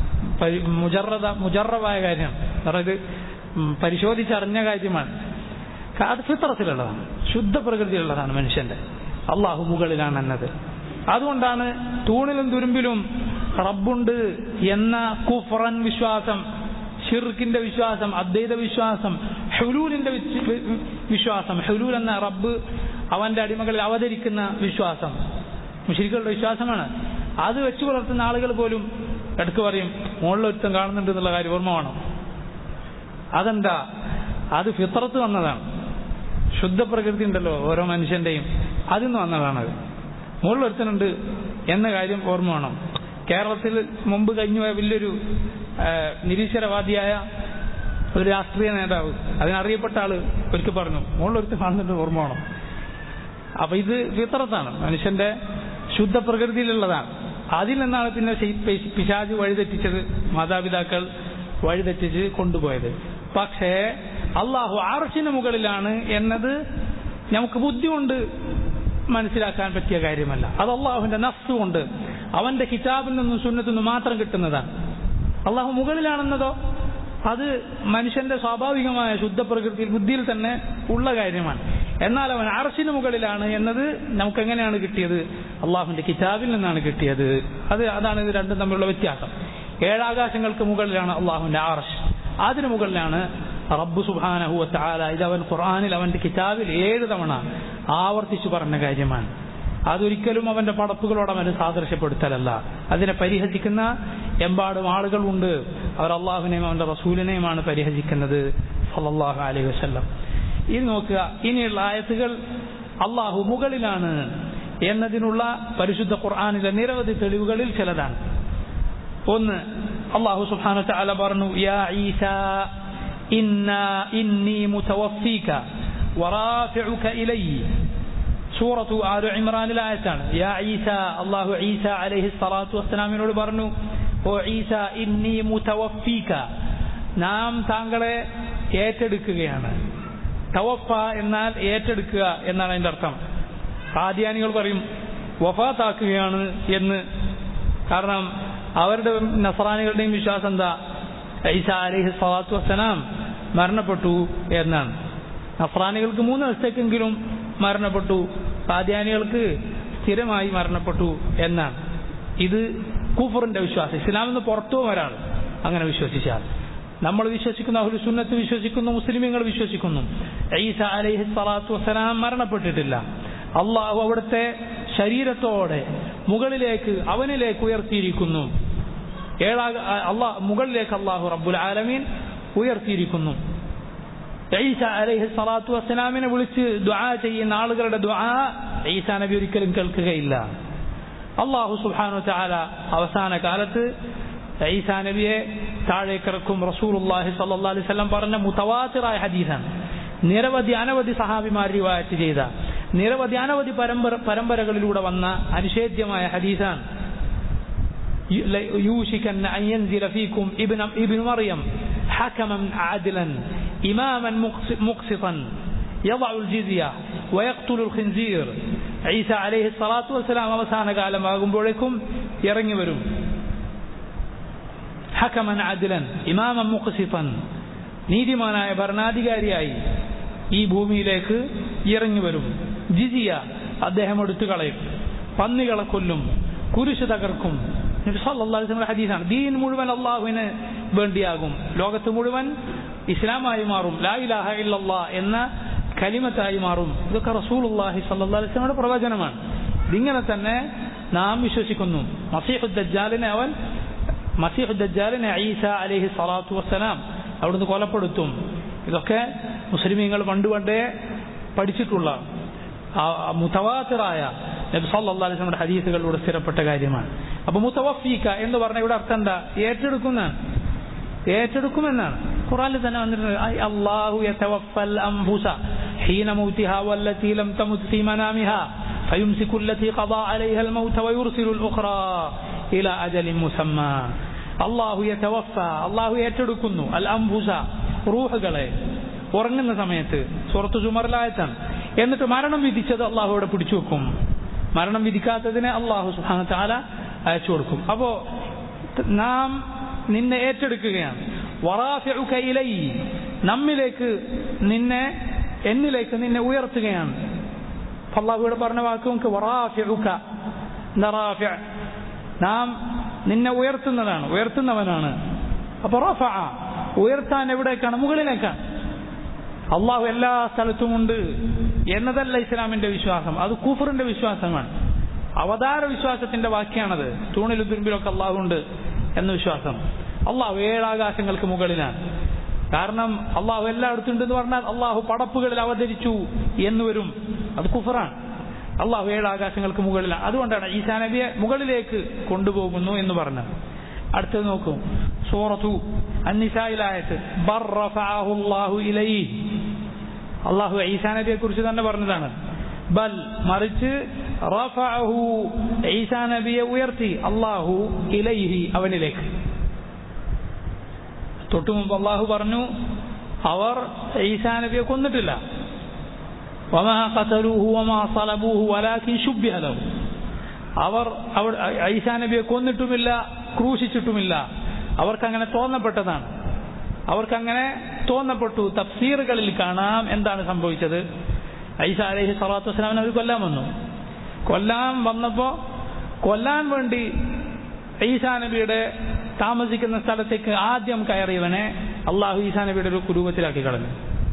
മുജറത മുജറവായ കാര്യം അതായത് പരിശോധിച്ചറിഞ്ഞ കാര്യമാണ് അത് ഫിത്രത്തിലുള്ളതാണ് ശുദ്ധ പ്രകൃതിയിലുള്ളതാണ് മനുഷ്യന്റെ അള്ളാഹു മുകളിലാണ് എന്നത് അതുകൊണ്ടാണ് തൂണിലും തുരുമ്പിലും റബ്ബുണ്ട് എന്ന കുഫറൻ വിശ്വാസം ഷിർക്കിന്റെ വിശ്വാസം അദ്വൈത വിശ്വാസം ഹുലൂലിന്റെ വിശ്വാസം ഹുലൂൽ എന്ന റബ്ബ് അവന്റെ അടിമകളിൽ അവതരിക്കുന്ന വിശ്വാസം മുഷിരിക്കുകളുടെ വിശ്വാസമാണ് അത് വെച്ചു പുലർത്തുന്ന ആളുകൾ പോലും ഇടക്ക് പറയും മുകളിലൊരുത്തം കാണുന്നുണ്ട് എന്നുള്ള കാര്യം ഓർമ്മ വേണം അതെന്താ അത് ഫിത്രത്ത് വന്നതാണ് ശുദ്ധ പ്രകൃതി ഉണ്ടല്ലോ ഓരോ മനുഷ്യന്റെയും അതിൽ നിന്ന് വന്നതാണത് മുകളിലൊരുത്തനുണ്ട് എന്ന കാര്യം ഓർമ്മ വേണം കേരളത്തിൽ മുമ്പ് കഴിഞ്ഞു പോയ വലിയൊരു നിരീശ്വരവാദിയായ ഒരു രാഷ്ട്രീയ നേതാവ് അതിനറിയപ്പെട്ട ആള് ഒരിക്കൽ പറഞ്ഞു മുകളിലൊരുത്തൻ കാണുന്നുണ്ട് ഓർമ്മ വേണം അപ്പൊ ഇത് ഫിത്രത്താണ് മനുഷ്യന്റെ ശുദ്ധ പ്രകൃതിയിലുള്ളതാണ് അതിൽ നിന്നാണ് പിന്നെ പിശാജ് വഴിതെറ്റിച്ചത് മാതാപിതാക്കൾ വഴിതെറ്റിച്ച് കൊണ്ടുപോയത് പക്ഷേ അള്ളാഹു ആർഷിന് മുകളിലാണ് എന്നത് നമുക്ക് ബുദ്ധി കൊണ്ട് മനസ്സിലാക്കാൻ പറ്റിയ കാര്യമല്ല അത് അള്ളാഹുവിന്റെ നഫ്സ് കൊണ്ട് അവന്റെ കിതാബിൽ നിന്നും സുന്നത്തിൽ നിന്നും മാത്രം കിട്ടുന്നതാണ് അള്ളാഹു മുകളിലാണെന്നതോ അത് മനുഷ്യന്റെ സ്വാഭാവികമായ ശുദ്ധ പ്രകൃതിയിൽ ബുദ്ധിയിൽ തന്നെ ഉള്ള കാര്യമാണ് എന്നാൽ അവൻ അർഷിന് മുകളിലാണ് എന്നത് നമുക്ക് എങ്ങനെയാണ് കിട്ടിയത് അള്ളാഹുവിന്റെ കിതാബിൽ നിന്നാണ് കിട്ടിയത് അത് അതാണ് ഇത് രണ്ടും തമ്മിലുള്ള വ്യത്യാസം ഏഴാകാശങ്ങൾക്ക് മുകളിലാണ് അള്ളാഹുവിന്റെ ആർഷ് അതിനു മുകളിലാണ് റബ്ബു സുബാനഹു താല ഇത് അവൻ ഖുർആാനിൽ അവന്റെ കിതാബിൽ ഏഴ് തവണ ആവർത്തിച്ചു പറഞ്ഞ കാര്യമാണ് അതൊരിക്കലും അവന്റെ പടപ്പുകളോട് അവന് സാദൃശ്യപ്പെടുത്തലല്ല അതിനെ പരിഹസിക്കുന്ന എമ്പാടും ആളുകളുണ്ട് അവർ അള്ളാഹുവിനെയും അവന്റെ റസൂലിനെയുമാണ് പരിഹസിക്കുന്നത് സല്ലല്ലാഹു അലൈഹി വസല്ലം ഇനി നോക്കുക ഇനിയുള്ള ആയത്തുകൾ അള്ളാഹു മുകളിലാണ് എന്നതിനുള്ള പരിശുദ്ധ ഖുർആാനിലെ നിരവധി തെളിവുകളിൽ ചിലതാണ് ഒന്ന് അള്ളാഹു സുബ്ഹാനഹു വതആല പറഞ്ഞു യാ ഈസ ഇന്ന ഇന്നി മുതവഫീക വറാഫിഉക ഇലയ്യ സൂറത്തു ആലു ഇമ്രാനിലെ ആയത്താണ് യാ ഈസ അള്ളാഹു ഈസ അലൈഹി സ്വലാത്തു വസ്സലാമിനോട് പറഞ്ഞു ഓ ഈസ ഇന്നി മുതവഫീക നാം താങ്കളെ ഏറ്റെടുക്കുകയാണ് തവഫ എന്നാൽ ഏറ്റെടുക്കുക എന്നാണ് അതിന്റെ അർത്ഥം ആദ്യാനികൾ പറയും വഫാത്താക്കുകയാണ് എന്ന് കാരണം അവരുടെ നസറാനികളുടെയും വിശ്വാസം എന്താ ഈസ അലൈഹി സ്വലാത്തു വസ്സലാം മരണപ്പെട്ടു എന്നാണ് നസ്രാനികൾക്ക് മൂന്ന് ദിവസത്തേക്കെങ്കിലും മരണപ്പെട്ടു കാദ്യാനികൾക്ക് സ്ഥിരമായി മരണപ്പെട്ടു എന്നാണ് ഇത് കൂഫറിന്റെ വിശ്വാസം ഇസ്ലാമിൽ നിന്ന് പുറത്തു ഒരാൾ അങ്ങനെ വിശ്വസിച്ചാൽ നമ്മൾ വിശ്വസിക്കുന്ന അഹുൽ സുന്നത്ത് വിശ്വസിക്കുന്നു മുസ്ലിമീങ്ങൾ വിശ്വസിക്കുന്നു ഈസ അലൈഹി സ്വലാത്തു വസ്സലാം മരണപ്പെട്ടിട്ടില്ല അള്ളാഹു അവിടുത്തെ ശരീരത്തോടെ മുകളിലേക്ക് അവനിലേക്ക് ഉയർത്തിയിരിക്കുന്നു ഏഴാ അള്ളാഹ് മുകളിലേക്ക് അള്ളാഹു റബ്ബുൽ ആലമീൻ ഉയർത്തിയിരിക്കുന്നു ഈസ അലൈഹി സ്വലാത്തു വസ്സലാമിനെ വിളിച്ച് ദുആ ചെയ്യുന്ന ആളുകളുടെ ദുആ ഈസ നബി ഒരിക്കലും കേൾക്കുകയില്ല അള്ളാഹു സുബ്ഹാനു തആല അവസാന കാലത്ത് ഈസാ നബിയെ താഴേക്കിറക്കും റസൂലുള്ളാഹി സ്വല്ലല്ലാഹി അലൈഹി വസല്ലം പറഞ്ഞ മുതവാത്തിറായ ഹദീസാണ് നിരവധി അനവധി സഹാബിമാർ റിവായത്ത് ചെയ്ത നിരവധി അനവധി പരമ്പര പരമ്പരകളിലൂടെ വന്ന അനിഷേധ്യമായ ഹദീസാണ് يوشكن أن ينزل فيكم ابن, ابن مريم حكما عدلا إماما مقسطا يضع الجزية ويقتل الخنزير عيسى عليه الصلاة والسلام അവസാന കാലമാകുമ്പോഴേക്കും ഇറങ്ങി വരും ഹക്കമൻ അദിലൻ ഇമാമൻ മുഖസിഫൻ നീതിമാനായ ഭരണാധികാരിയായി ഈ ഭൂമിയിലേക്ക് ഇറങ്ങി വരും ജിസിയ അദ്ദേഹം എടുത്തു കളയും പന്നികളെ കൊല്ലും കുരിശ് തകർക്കും ഹദീസാണ് ദീൻ മുഴുവൻ അള്ളാഹുവിന് വേണ്ടിയാകും ലോകത്ത് മുഴുവൻ ഇസ്ലാമായി മാറും ലാ ഇലാഹ ഇല്ലല്ലാ എന്ന കലിമത്തായി മാറും ഇതൊക്കെ റസൂലുള്ളാഹി സല്ലല്ലാഹു അലൈഹി വസല്ലമയുടെ പ്രവചനമാണ് ഇതിങ്ങനെ തന്നെ നാം വിശ്വസിക്കുന്നു മസീഹുദ്ദജാലിനെ അവൻ മസീഹുദ്ദജാലിനെ ഈസ അലൈഹി സ്വലാത്തു വസ്സലാം അവിടുന്ന് കൊലപ്പെടുത്തും ഇതൊക്കെ മുസ്ലിമീങ്ങൾ പണ്ട് പണ്ടേ പഠിച്ചിട്ടുള്ള മുത്തവാത്തിറായ നബി സല്ലല്ലാഹു അലൈഹി വസല്ലമയുടെ ഹദീസുകളിലൂടെ സ്ഥിരപ്പെട്ട കാര്യമാണ് അപ്പൊ മുത്തവഫീക എന്ന് പറഞ്ഞ ഇവിടെ അർത്ഥം എന്താ ഏറ്റെടുക്കുന്നതാണ് ഏറ്റെടുക്കുമെന്നാണ് ഖുറാനിൽ തന്നെ വന്നിട്ടുണ്ട് അള്ളാഹു യതവഫൽ അംഫുസ ഹീന മൗതിഹാ വല്ലതി ലം തമുത് ഫീ മനാമിഹാ فيمسك التي قضى عليها الموت ويرسل الأخرى إلى أجل مسمى الله يتوفى الله ഏറ്റെടുക്കുന്നു അൽ അംഫുസ റൂഹുകളെ ഉറങ്ങുന്ന സമയത്ത് സുറത്ത് സുമറിലായത്താണ് എന്നിട്ട് മരണം വിധിച്ചത് അള്ളാഹു ഇവിടെ പിടിച്ചു വെക്കും മരണം വിധിക്കാത്തതിനെ അള്ളാഹു സുഹാന താല അയച്ചു കൊടുക്കും അപ്പോ നാം നിന്നെ ഏറ്റെടുക്കുകയാണ് വറാഫിഇലൈ നമ്മിലേക്ക് നിന്നെ എന്നിലേക്ക് നിന്നെ ഉയർത്തുകയാണ് അള്ളാഹു ഇവിടെ പറഞ്ഞ വാക്ക് നമുക്ക് വറാഫിഉക നറാഫിഅ നാം നിന്നെ ഉയർത്തുന്നതാണ് ഉയർത്തുന്നവനാണ് അപ്പൊ റഫ ഉയർത്താൻ എവിടേക്കാണ് മുകളിലേക്കാണ് അള്ളാഹു എല്ലാ സ്ഥലത്തുമുണ്ട് എന്നതല്ല ഇസ്ലാമിന്റെ വിശ്വാസം അത് കുഫറിന്റെ വിശ്വാസമാണ് അവതാര വിശ്വാസത്തിന്റെ വാക്യാണത് തൂണിലും തുരുമ്പിലൊക്കെ അള്ളാഹു ഉണ്ട് എന്ന വിശ്വാസം അള്ളാഹു ഏഴാകാശങ്ങൾക്ക് മുകളിലാണ് കാരണം അള്ളാഹു എല്ലായിടത്തും ഉണ്ടെന്ന് പറഞ്ഞാൽ അള്ളാഹു പടപ്പുകളിൽ അവതരിച്ചു എന്ന് വരും അത് കുഫറാണ് അള്ളാഹു ഏഴാകാശങ്ങൾക്ക് മുകളിലാണ് അതുകൊണ്ടാണ് ഈസാ നബിയെ മുകളിലേക്ക് കൊണ്ടുപോകുന്നു എന്ന് പറഞ്ഞത് അടുത്തത് നോക്കൂ സൂറത്തു അന്നിസായിലായത് അള്ളാഹു ഈസാ നബിയെ കുറിച്ച് തന്നെ പറഞ്ഞതാണ് ബൽ മറിച്ച് റഫഅഹു ഈസാ നബിയെ ഉയർത്തി അള്ളാഹു ഇലൈഹി അവനിലേക്ക് തൊട്ടു മുമ്പ് അള്ളാഹു പറഞ്ഞു അവർ ഈസാ നബിയെ കൊന്നിട്ടില്ല വമാ ഖതലൂഹു വമാ സലബൂഹു വലാകിൻ ശുബ്ബിഹ ലഹു അവർ അവർ ഈസാ നബിയെ കൊന്നിട്ടുമില്ല ക്രൂശിച്ചിട്ടുമില്ല അവർക്കങ്ങനെ തോന്നപ്പെട്ടതാണ് അവർക്കങ്ങനെ തോന്നപ്പെട്ടു തഫ്സീറുകളിൽ കാണാം എന്താണ് സംഭവിച്ചത് ഐസ അലഹി സ്വലാത്തു വസ്സലാമിനെ അവർ കൊല്ലാൻ വന്നു കൊല്ലാൻ വന്നപ്പോ കൊല്ലാൻ വേണ്ടി ഈസാ നബിയുടെ താമസിക്കുന്ന സ്ഥലത്തേക്ക് ആദ്യം കയറിയവനെ അള്ളാഹു ഈസാ നബിയുടെ ഒരു കുരൂപത്തിലാക്കി കളഞ്ഞു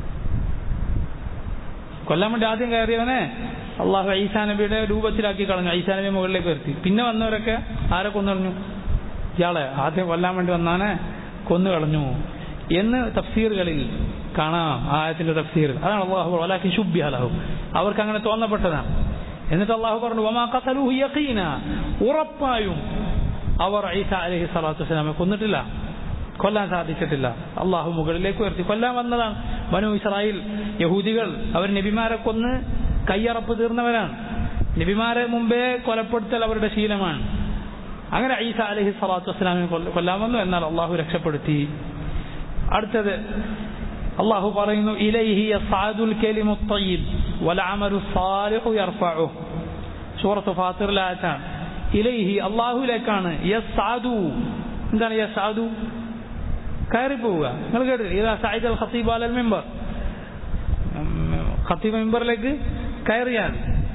കൊല്ലാൻ വേണ്ടി ആദ്യം കയറിയവനെ അള്ളാഹു ഈസാ നബിയുടെ രൂപത്തിലാക്കി കളഞ്ഞു ഈസാ നബി മുകളിലേക്ക് വരുത്തി പിന്നെ വന്നവരൊക്കെ ആരെ കൊന്നുകളഞ്ഞു ഇയാളെ ആദ്യം കൊല്ലാൻ വേണ്ടി വന്നാനെ കൊന്നു കളഞ്ഞു എന്ന് തഫ്സീറുകളിൽ കാണാം ആയത്തിന്റെ തഫ്സീർ അതാണ് അള്ളാഹു അലാഖി ശുഭ്യ അലാഹു അവർക്ക് അങ്ങനെ തോന്നപ്പെട്ടതാണ് എന്നിട്ട് അള്ളാഹു പറഞ്ഞു വമാ ഖതലൂഹു യഖീന ഉറപ്പായും അവർ ഈസ അലൈഹി സ്വലാത്തു വസ്സലാമെ കൊന്നിട്ടില്ല കൊല്ലാൻ സാധിച്ചിട്ടില്ല അള്ളാഹു മുകളിലേക്ക് ഉയർത്തി കൊല്ലാൻ വന്നതാണ് ബനു ഇസ്രായേൽ യഹൂദികൾ അവർ നബിമാരെ കൊന്ന് കയ്യറപ്പ് തീർന്നവരാണ് നബിമാരെ മുമ്പേ കൊലപ്പെടുത്തൽ അവരുടെ ശീലമാണ് അങ്ങനെ ഈസ അലഹി സ്വലാത്തു വസ്സലാമിനെ കൊല്ലാൻ വന്നു എന്നാൽ അള്ളാഹു രക്ഷപ്പെടുത്തി അടുത്തത് അള്ളാഹു പറയുന്നു ഇലൈഹി യസ്അദുൽ കലിമു ത്വയ്യിബ് വൽ അമലു സാലിഹു യർഫഉ സൂറത്ത് ഫാത്തിറിലായത്താണ് ഇലൈഹി അള്ളാഹുലേക്കാണ് യസ്അദു എന്താണ് യസ്അദു കയറി പോവുക നിങ്ങൾ കേട്ടില്ല ഇതാ സൈദ് അൽ ഖത്തീബ് അൽ മെമ്പർ ഖത്തീബ് മെമ്പറിലേക്ക് കയറിയാൽ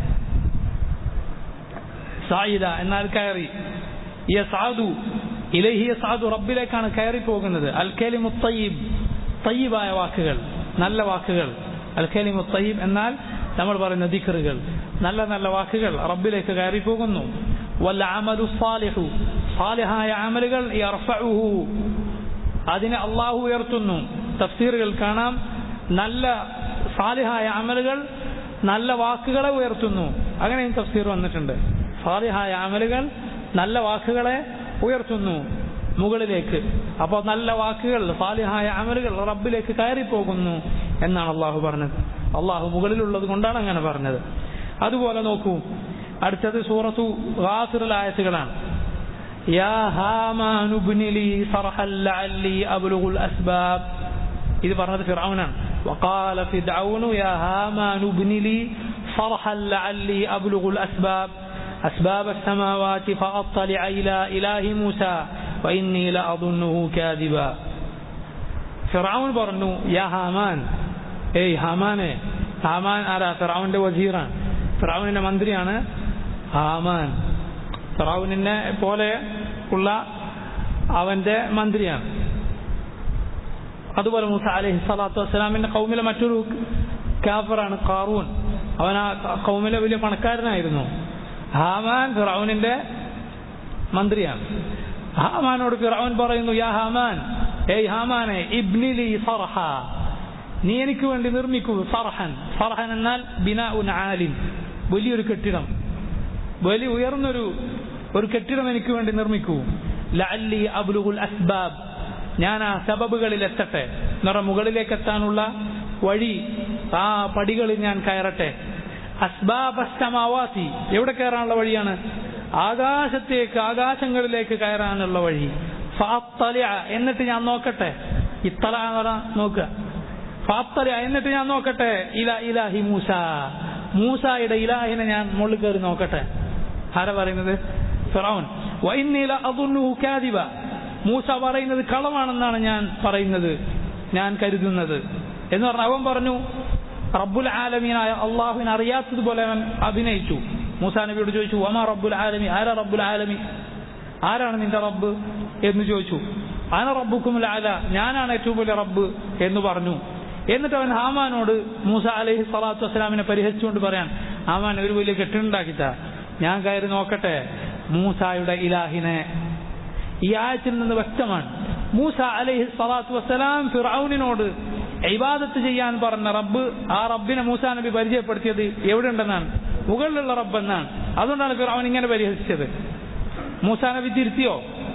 സായിദ എന്നാൽ കയറി യസ്അദു ഇലൈഹി യസ്അദു റബ്ബിലേക്കാണ് കയറി പോകുന്നത് അൽ കലിമു ത്വയ്യിബ് തയ്യിബായ വാക്കുകൾ നല്ല വാക്കുകൾ അൽ കലിമു തയ്യിബ് എന്നാൽ നമ്മൾ പറയുന്ന ദിഖറുകൾ നല്ല നല്ല വാക്കുകൾ റബ്ബിലേക്ക് കയറി പോകുന്നു വല്ല അമലു സാലിഹു സാലിഹായ അമലുകൾ യർഫഉഹു അതിനെ അള്ളാഹു ഉയർത്തുന്നു തഫ്സീറുകൾ കാണാം നല്ല സാലിഹായ അമലുകൾ നല്ല വാക്കുകളെ ഉയർത്തുന്നു അങ്ങനെയും തഫ്സീർ വന്നിട്ടുണ്ട് സാലിഹായ അമലുകൾ നല്ല വാക്കുകളെ ഉയർത്തുന്നു മുകളിലേക്ക് അപ്പോൾ നല്ല വാക്കുകൾ സാലിഹായ അമലുകൾ റബ്ബിലേക്ക് കയറിപ്പോകുന്നു എന്നാണ് അള്ളാഹു പറഞ്ഞത് അള്ളാഹു മുകളിലുള്ളത് കൊണ്ടാണ് അങ്ങനെ പറഞ്ഞത് അതുപോലെ നോക്കൂ അടുത്തത് സൂറത്തു ഗാസിറിൽ ആയത്തുകളാണ് يا هامان ابن لي صرحا لعلي أبلغ الأسباب ഇത് പറഞ്ഞത് ഫിറൌനാണ് وقال فرعون يا هامان ابن لي صرحا لعلي أبلغ الأسباب أسباب السماوات فأطلع إلى إله موسى وإني لأظنه كاذبا ഫിറൌൻ പറഞ്ഞു യാ ഹാമാൻ ഏയ് ഹാമാനെ ഹാമാൻ ആരാ ഫിറൌന്റെ വസീറാണ് ഫിറൌനിന്റെ മന്ത്രിയാണ് ഹാമാൻ ഫിറൌനിനെ പോലെ ഉള്ള അവന്റെ മന്ത്രിയാണ് അതുപോലെ മൂസ അലഹി സ്വലാത്തു വസ്സലാമിന്റെ കൗമിലെ മറ്റൊരു കാഫറാണ് കാറൂൻ അവൻ ആ കൗമിലെ വലിയ പണക്കാരനായിരുന്നു ഹാമാൻ ഫിറൌനിന്റെ മന്ത്രിയാണ് ഹാമാനോട് ഫിറൌൻ പറയുന്നു യാ ഹാമാൻ ഏയ് ഹാമാനെ ഇബ്നിലി സർഹ നീ എനിക്ക് വേണ്ടി നിർമ്മിക്കൂ സർഹൻ സർഹൻ എന്നാൽ ബിനാ ഉൻ ആലിൻ വലിയൊരു കെട്ടിടം വലിയ ഉയർന്നൊരു ഒരു കെട്ടിടം എനിക്ക് വേണ്ടി നിർമ്മിക്കൂ ലഅല്ലി അബ്ലുഗുൽ അസ്ബാബ് ഞാൻ ആ സബബുകളിൽ എത്തട്ടെ എന്ന് മുകളിലേക്ക് എത്താനുള്ള വഴി ആ പടികളിൽ ഞാൻ കയറട്ടെ അസ്ബാബ് അസ്തമാവാസി എവിടെ കയറാനുള്ള വഴിയാണ് ആകാശത്തേക്ക് ആകാശങ്ങളിലേക്ക് കയറാനുള്ള വഴി ഫാത്തലിഅ എന്നിട്ട് ഞാൻ നോക്കട്ടെ ഇത്തല എന്ന് പറഞ്ഞാൽ നോക്കുക ഫാത്തലിഅ എന്നിട്ട് ഞാൻ നോക്കട്ടെ ഇല ഇലാഹി മൂസ മൂസായുടെ ഇലാഹിനെ ഞാൻ മുകളിൽ കയറി നോക്കട്ടെ ആരാ പറയുന്നത് ഫിറൗൻ വൈന്നീല അദുന്നുഹു കാദിബ മൂസ പറയുന്നത് കളവാണെന്നാണ് ഞാൻ പറയുന്നത് ഞാൻ കരുതുന്നത് എന്ന് പറഞ്ഞ അവൻ പറഞ്ഞു റബ്ബുൽ ആലമീനായ അള്ളാഹുവിനെ അറിയാത്തതുപോലെ അവൻ അഭിനയിച്ചു മൂസാ നബിയോട് ചോദിച്ചു ഒമാ റബ്ബുൽ ആലമി ആരാ റബ്ബുൽ ആലമി ആരാണ് നിന്റെ റബ്ബ് എന്ന് ചോദിച്ചു ആന റബ്ബുക്കും ആല ഞാനാണ് ഏറ്റവും വലിയ റബ്ബ് എന്ന് പറഞ്ഞു എന്നിട്ട് അവൻ ഹാമാനോട് മൂസ അലഹി സ്വലാത്തു വസ്സലാമിനെ പരിഹരിച്ചുകൊണ്ട് പറയാൻ ഹാമാൻ ഒരു വലിയ കെട്ടിടുണ്ടാക്കിത്ത ഞാൻ കയറി നോക്കട്ടെ മൂസായുടെ ഇലാഹിനെ ഈ ആയത്തിൽ നിന്ന് വ്യക്തമാണ് മൂസ അലൈഹി സ്വലാത്തു വസ്സലാം ഫിറൌനിനോട് ഇബാദത്ത് ചെയ്യാൻ പറഞ്ഞ റബ്ബ് ആ റബ്ബിനെ മൂസാ നബി പരിചയപ്പെടുത്തിയത് എവിടെ ഉണ്ടെന്നാണ് മുകളിലുള്ള റബ്ബ് എന്നാണ് അതുകൊണ്ടാണ് ഫിറൌൻ ഇങ്ങനെ പരിഹസിച്ചത് മൂസാ നബി തിരുത്തിയോ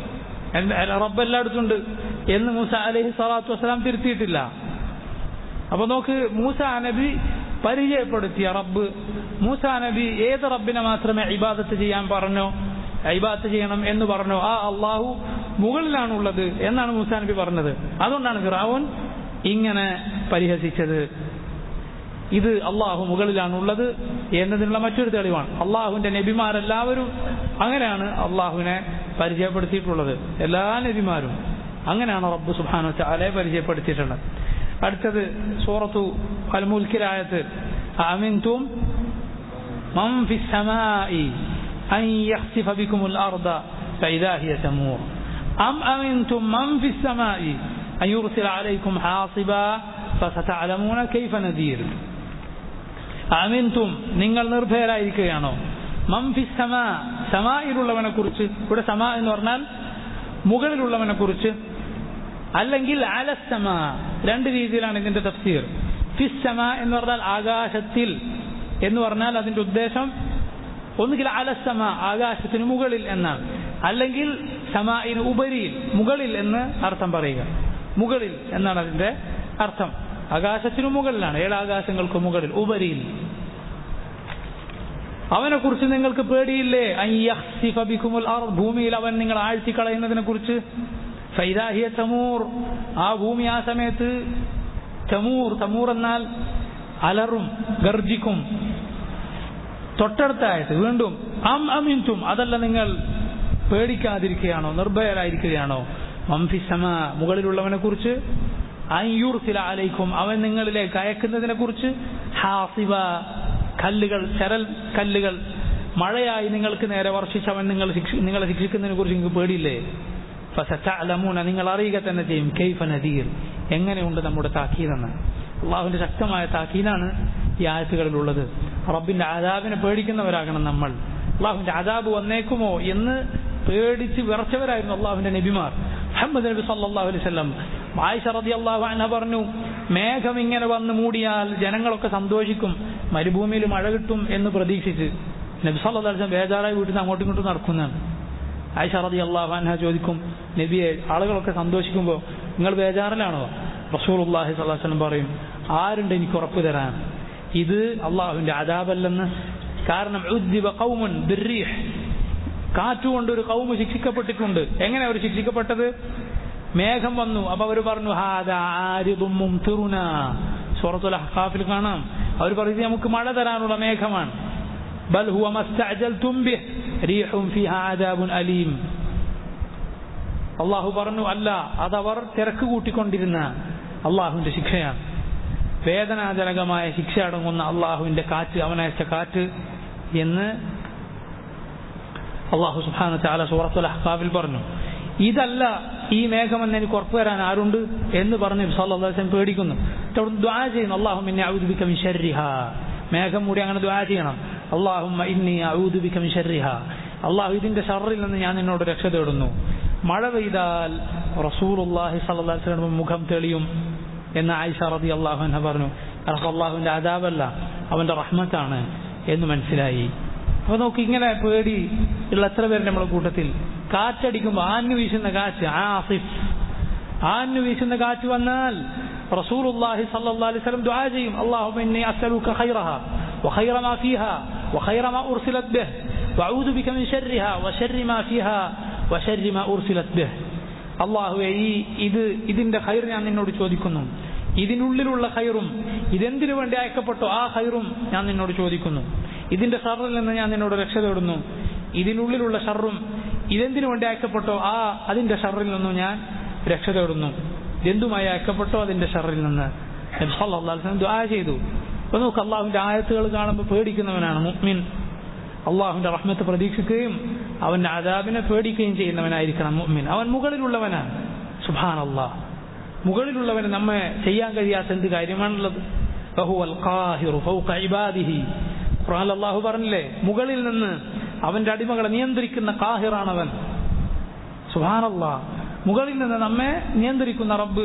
റബ്ബ് എല്ലായിടത്തും ഉണ്ട് എന്ന് മൂസ അലൈഹി സ്വലാത്തു വസ്സലാം തിരുത്തിയിട്ടില്ല അപ്പൊ നോക്ക് മൂസ നബി പരിചയപ്പെടുത്തിയ റബ്ബ് മൂസ നബി ഏത് റബ്ബിനെ മാത്രമേ ഇബാദത്ത് ചെയ്യാൻ പറഞ്ഞോ ഇബാദത്ത് ചെയ്യണം എന്ന് പറഞ്ഞോ ആ അള്ളാഹു മുകളിലാണുള്ളത് എന്നാണ് മൂസ നബി പറഞ്ഞത് അതുകൊണ്ടാണ് ഫിറാവുൻ ഇങ്ങനെ പരിഹസിച്ചത് ഇത് അള്ളാഹു മുകളിലാണുള്ളത് എന്നതിനുള്ള മറ്റൊരു തെളിവാണ് അള്ളാഹുവിന്റെ നബിമാരെല്ലാവരും അങ്ങനെയാണ് അള്ളാഹുവിനെ പരിചയപ്പെടുത്തിയിട്ടുള്ളത് എല്ലാ നബിമാരും അങ്ങനെയാണ് റബ്ബ് സുബാനു ചാലയെ പരിചയപ്പെടുത്തിയിട്ടുള്ളത് അടുത്തത് സൂറത്തു അൽമുൽക്കിലായത്ത് അമിൻതും من في السماء أن يخسف بكم الأرض فإذا هي تمور أم أمنتم من في السماء أن يرسل عليكم حاصبا فستعلمون كيف نذير അമിൻതും നിങ്ങൾ നിർഭയരായിരിക്കുകയാണോ മംഫി സമാ സമായിലുള്ളവനെ കുറിച്ച് ഇവിടെ സമ എന്ന് പറഞ്ഞാൽ മുകളിലുള്ളവനെ കുറിച്ച് അല്ലെങ്കിൽ അലസമ രണ്ട് രീതിയിലാണ് ഇതിന്റെ തഫ്സീർ ഫിസ്സമ എന്ന് പറഞ്ഞാൽ ആകാശത്തിൽ എന്ന് പറഞ്ഞാൽ അതിന്റെ ഉദ്ദേശം ഒന്നുകിൽ അലസമ ആകാശത്തിന് മുകളിൽ എന്നാണ് അല്ലെങ്കിൽ സമായിന് ഉപരിയിൽ മുകളിൽ എന്ന് അർത്ഥം പറയുക മുകളിൽ എന്നാണ് അതിന്റെ അർത്ഥം ആകാശത്തിനു മുകളിലാണ് ഏഴ് ആകാശങ്ങൾക്ക് മുകളിൽ ഉപരിയിൽ അവനെ കുറിച്ച് നിങ്ങൾക്ക് പേടിയില്ലേ ഭൂമിയിൽ അവൻ നിങ്ങൾ ആഴ്ത്തിക്കളയുന്നതിനെ കുറിച്ച് ഫൈദാഹിയ തമൂർ ആ ഭൂമി ആ സമയത്ത് തമൂർ തമൂർ എന്നാൽ അലറും ഗർജിക്കും തൊട്ടടുത്തായിട്ട് വീണ്ടും അം അമിൻതും അതല്ല നിങ്ങൾ പേടിക്കാതിരിക്കുകയാണോ നിർഭയരായിരിക്കുകയാണോ മംഫിസമ മുകളിലുള്ളവനെ കുറിച്ച് അയ്യൂർസില അലൈക്കും അവൻ നിങ്ങളിലേക്ക് അയക്കുന്നതിനെ കുറിച്ച് ഹാസിബ കല്ലുകൾ ചരൽ കല്ലുകൾ മഴയായി നിങ്ങൾക്ക് നേരെ വർഷിച്ചവൻ നിങ്ങൾ നിങ്ങളെ ശിക്ഷിക്കുന്നതിനെ കുറിച്ച് നിങ്ങൾക്ക് പേടിയില്ലേ ഫസത്തലമൂന നിങ്ങൾ അറിയുക തന്നെ ചെയ്യും കെയ്ഫ നദീർ എങ്ങനെയുണ്ട് നമ്മുടെ താക്കീതെന്ന് അള്ളാഹുവിന്റെ ശക്തമായ താക്കീതാണ് ഈ ആയത്തുകളിലുള്ളത് റബ്ബിന്റെ ആദാബിനെ പേടിക്കുന്നവരാകണം നമ്മൾ അള്ളാഹുവിന്റെ ആദാബ് വന്നേക്കുമോ എന്ന് പേടിച്ച് വിറച്ചവരായിരുന്നു അള്ളാഹുവിന്റെ നബിമാർ മുഹമ്മദ് നബി സല്ലാഹു അലൈഹി സ്വലം ആയിഷ റതി അള്ളാഹു അന പറഞ്ഞു മേഘം ഇങ്ങനെ വന്ന് മൂടിയാൽ ജനങ്ങളൊക്കെ സന്തോഷിക്കും മരുഭൂമിയിൽ മഴ കിട്ടും എന്ന് പ്രതീക്ഷിച്ച് നബി സല്ലാ അലൈഹി ബേജാറായി വീട്ടിൽ നിന്ന് അങ്ങോട്ടും ഇങ്ങോട്ടും നടക്കുന്നതാണ് ആയിഷ റതി അള്ളാഹു അൻഹ ചോദിക്കും നബിയെ ആളുകളൊക്കെ സന്തോഷിക്കുമ്പോൾ നിങ്ങൾ ബേജാറിലാണോ റസൂൽ അള്ളാഹി സ്വലാസ്ലം പറയും ആരുണ്ട് എനിക്ക് ഉറപ്പ് തരാൻ ഇത് അള്ളാഹുവിന്റെ അതാബല്ലെന്ന് കാരണം ഉദ്ദിബ ഖൗമുൻ ബിർരീഹ് കാറ്റുകൊണ്ട് ഒരു കൗമ് ശിക്ഷിക്കപ്പെട്ടിട്ടുണ്ട് എങ്ങനെ അവർ ശിക്ഷിക്കപ്പെട്ടത് മേഘം വന്നു അപ്പൊ അവർ പറഞ്ഞു ഹാദാ ആരിദും മുംതിറുന സൂറത്തുൽ അഹ്ഖാഫിൽ കാണാം അവർ പറയുന്നത് നമുക്ക് മഴ തരാനുള്ള മേഘമാണ് ബൽ ഹുവ മസ്തഅജൽതും ബിഹ് റീഹും ഫീഹാ അദാബുൻ അലീം അള്ളാഹു പറഞ്ഞു അല്ല അതവർ തിരക്ക് കൂട്ടിക്കൊണ്ടിരുന്ന അള്ളാഹുവിന്റെ ശിക്ഷയാണ് വേദനാജനകമായ ശിക്ഷ അടങ്ങുന്ന അള്ളാഹുവിന്റെ കാറ്റ് അവനയച്ച കാറ്റ് എന്ന് അള്ളാഹു സുഹാന ചാല സൂറത്തുൽ അഹ്കാബിൽ പറഞ്ഞു ഇതല്ല ഈ മേഘമെന്ന് എനിക്ക് ഉറപ്പ് വരാൻ ആരുണ്ട് എന്ന് പറഞ്ഞ് സല്ലാസ്ലം പേടിക്കുന്നു അവിടെ ദ്വാ ചെയ്യുന്നു അള്ളാഹു പിന്നെ ഔദ്ബിക്കം ഷർരിഹ മേഘം മൂടി അങ്ങനെ ദ്വാ ചെയ്യണം അള്ളാഹും ഇന്നി ഔദ്ബിക്കം ഷർരിഹ അള്ളാഹു ഇതിന്റെ ഷറിൽ നിന്ന് ഞാൻ നിന്നോട് രക്ഷ തേടുന്നു മഴ പെയ്താൽ റസൂലുള്ളാഹി സ്വല്ലല്ലാഹി അലൈഹി വസല്ലം മുഖം തെളിയും എന്ന് ആയിഷ റതി അള്ളാഹു എന്നെ പറഞ്ഞു അതൊക്കെ അള്ളാഹുവിന്റെ അതാബല്ല അവന്റെ റഹ്മത്താണ് എന്ന് മനസ്സിലായി അപ്പൊ നോക്ക് ഇങ്ങനെ പേടി ഉള്ള എത്ര പേര് നമ്മുടെ കൂട്ടത്തിൽ കാറ്റടിക്കുമ്പോൾ ആഞ്ഞു വീശുന്ന കാറ്റ് ആസിഫ് ആഞ്ഞു വീശുന്ന കാറ്റ് വന്നാൽ റസൂലുള്ളാഹി സ്വല്ലല്ലാഹി അലൈഹി വസല്ലം ദുആ ചെയ്യും അല്ലാഹുമ്മ ഇന്നി അസ്അലുക ഖൈറഹ وخير ما فيها وخير ما أرسلت به وأعوذ بك من شرها وشر ما فيها وشر ما أرسلت به അള്ളാഹുവെ ഈ ഇത് ഇതിന്റെ ഖൈർ ഞാൻ നിന്നോട് ചോദിക്കുന്നു ഇതിനുള്ളിലുള്ള ഖൈറും ഇതെന്തിനു വേണ്ടി അയക്കപ്പെട്ടോ ആ ഖൈറും ഞാൻ നിന്നോട് ചോദിക്കുന്നു ഇതിന്റെ ഷറിൽ നിന്ന് ഞാൻ നിന്നോട് രക്ഷ തേടുന്നു ഇതിനുള്ളിലുള്ള ഷറും ഇതെന്തിനു വേണ്ടി അയക്കപ്പെട്ടോ ആ അതിന്റെ ഷറിൽ നിന്നും ഞാൻ രക്ഷ തേടുന്നു എന്തുമായി അയക്കപ്പെട്ടോ അതിന്റെ ഷറിൽ നിന്ന് ദുആ ചെയ്തു അപ്പൊ നോക്ക് അള്ളാഹുവിന്റെ ആയത്തുകൾ കാണുമ്പോൾ പേടിക്കുന്നവനാണ് മുഅ്മിൻ അള്ളാഹുവിന്റെ റഹ്മത്ത് പ്രതീക്ഷിക്കുകയും അവന്റെ അതാബിനെ പേടിക്കുകയും ചെയ്യുന്നവനായിരിക്കണം മുഅ്മിൻ അവൻ മുകളിലുള്ളവനാണ് സുബാൻ അള്ളാഹ് മുകളിലുള്ളവന് നമ്മെ ചെയ്യാൻ കഴിയാത്ത എന്ത് കാര്യമാണുള്ളത് ഖുർആൻ അള്ളാഹു പറഞ്ഞില്ലേ മുകളിൽ നിന്ന് അവന്റെ അടിമകളെ നിയന്ത്രിക്കുന്ന കാഹിറാണവൻ സുബാനല്ലാ മുകളിൽ നിന്ന് നമ്മെ നിയന്ത്രിക്കുന്ന റബ്ബ്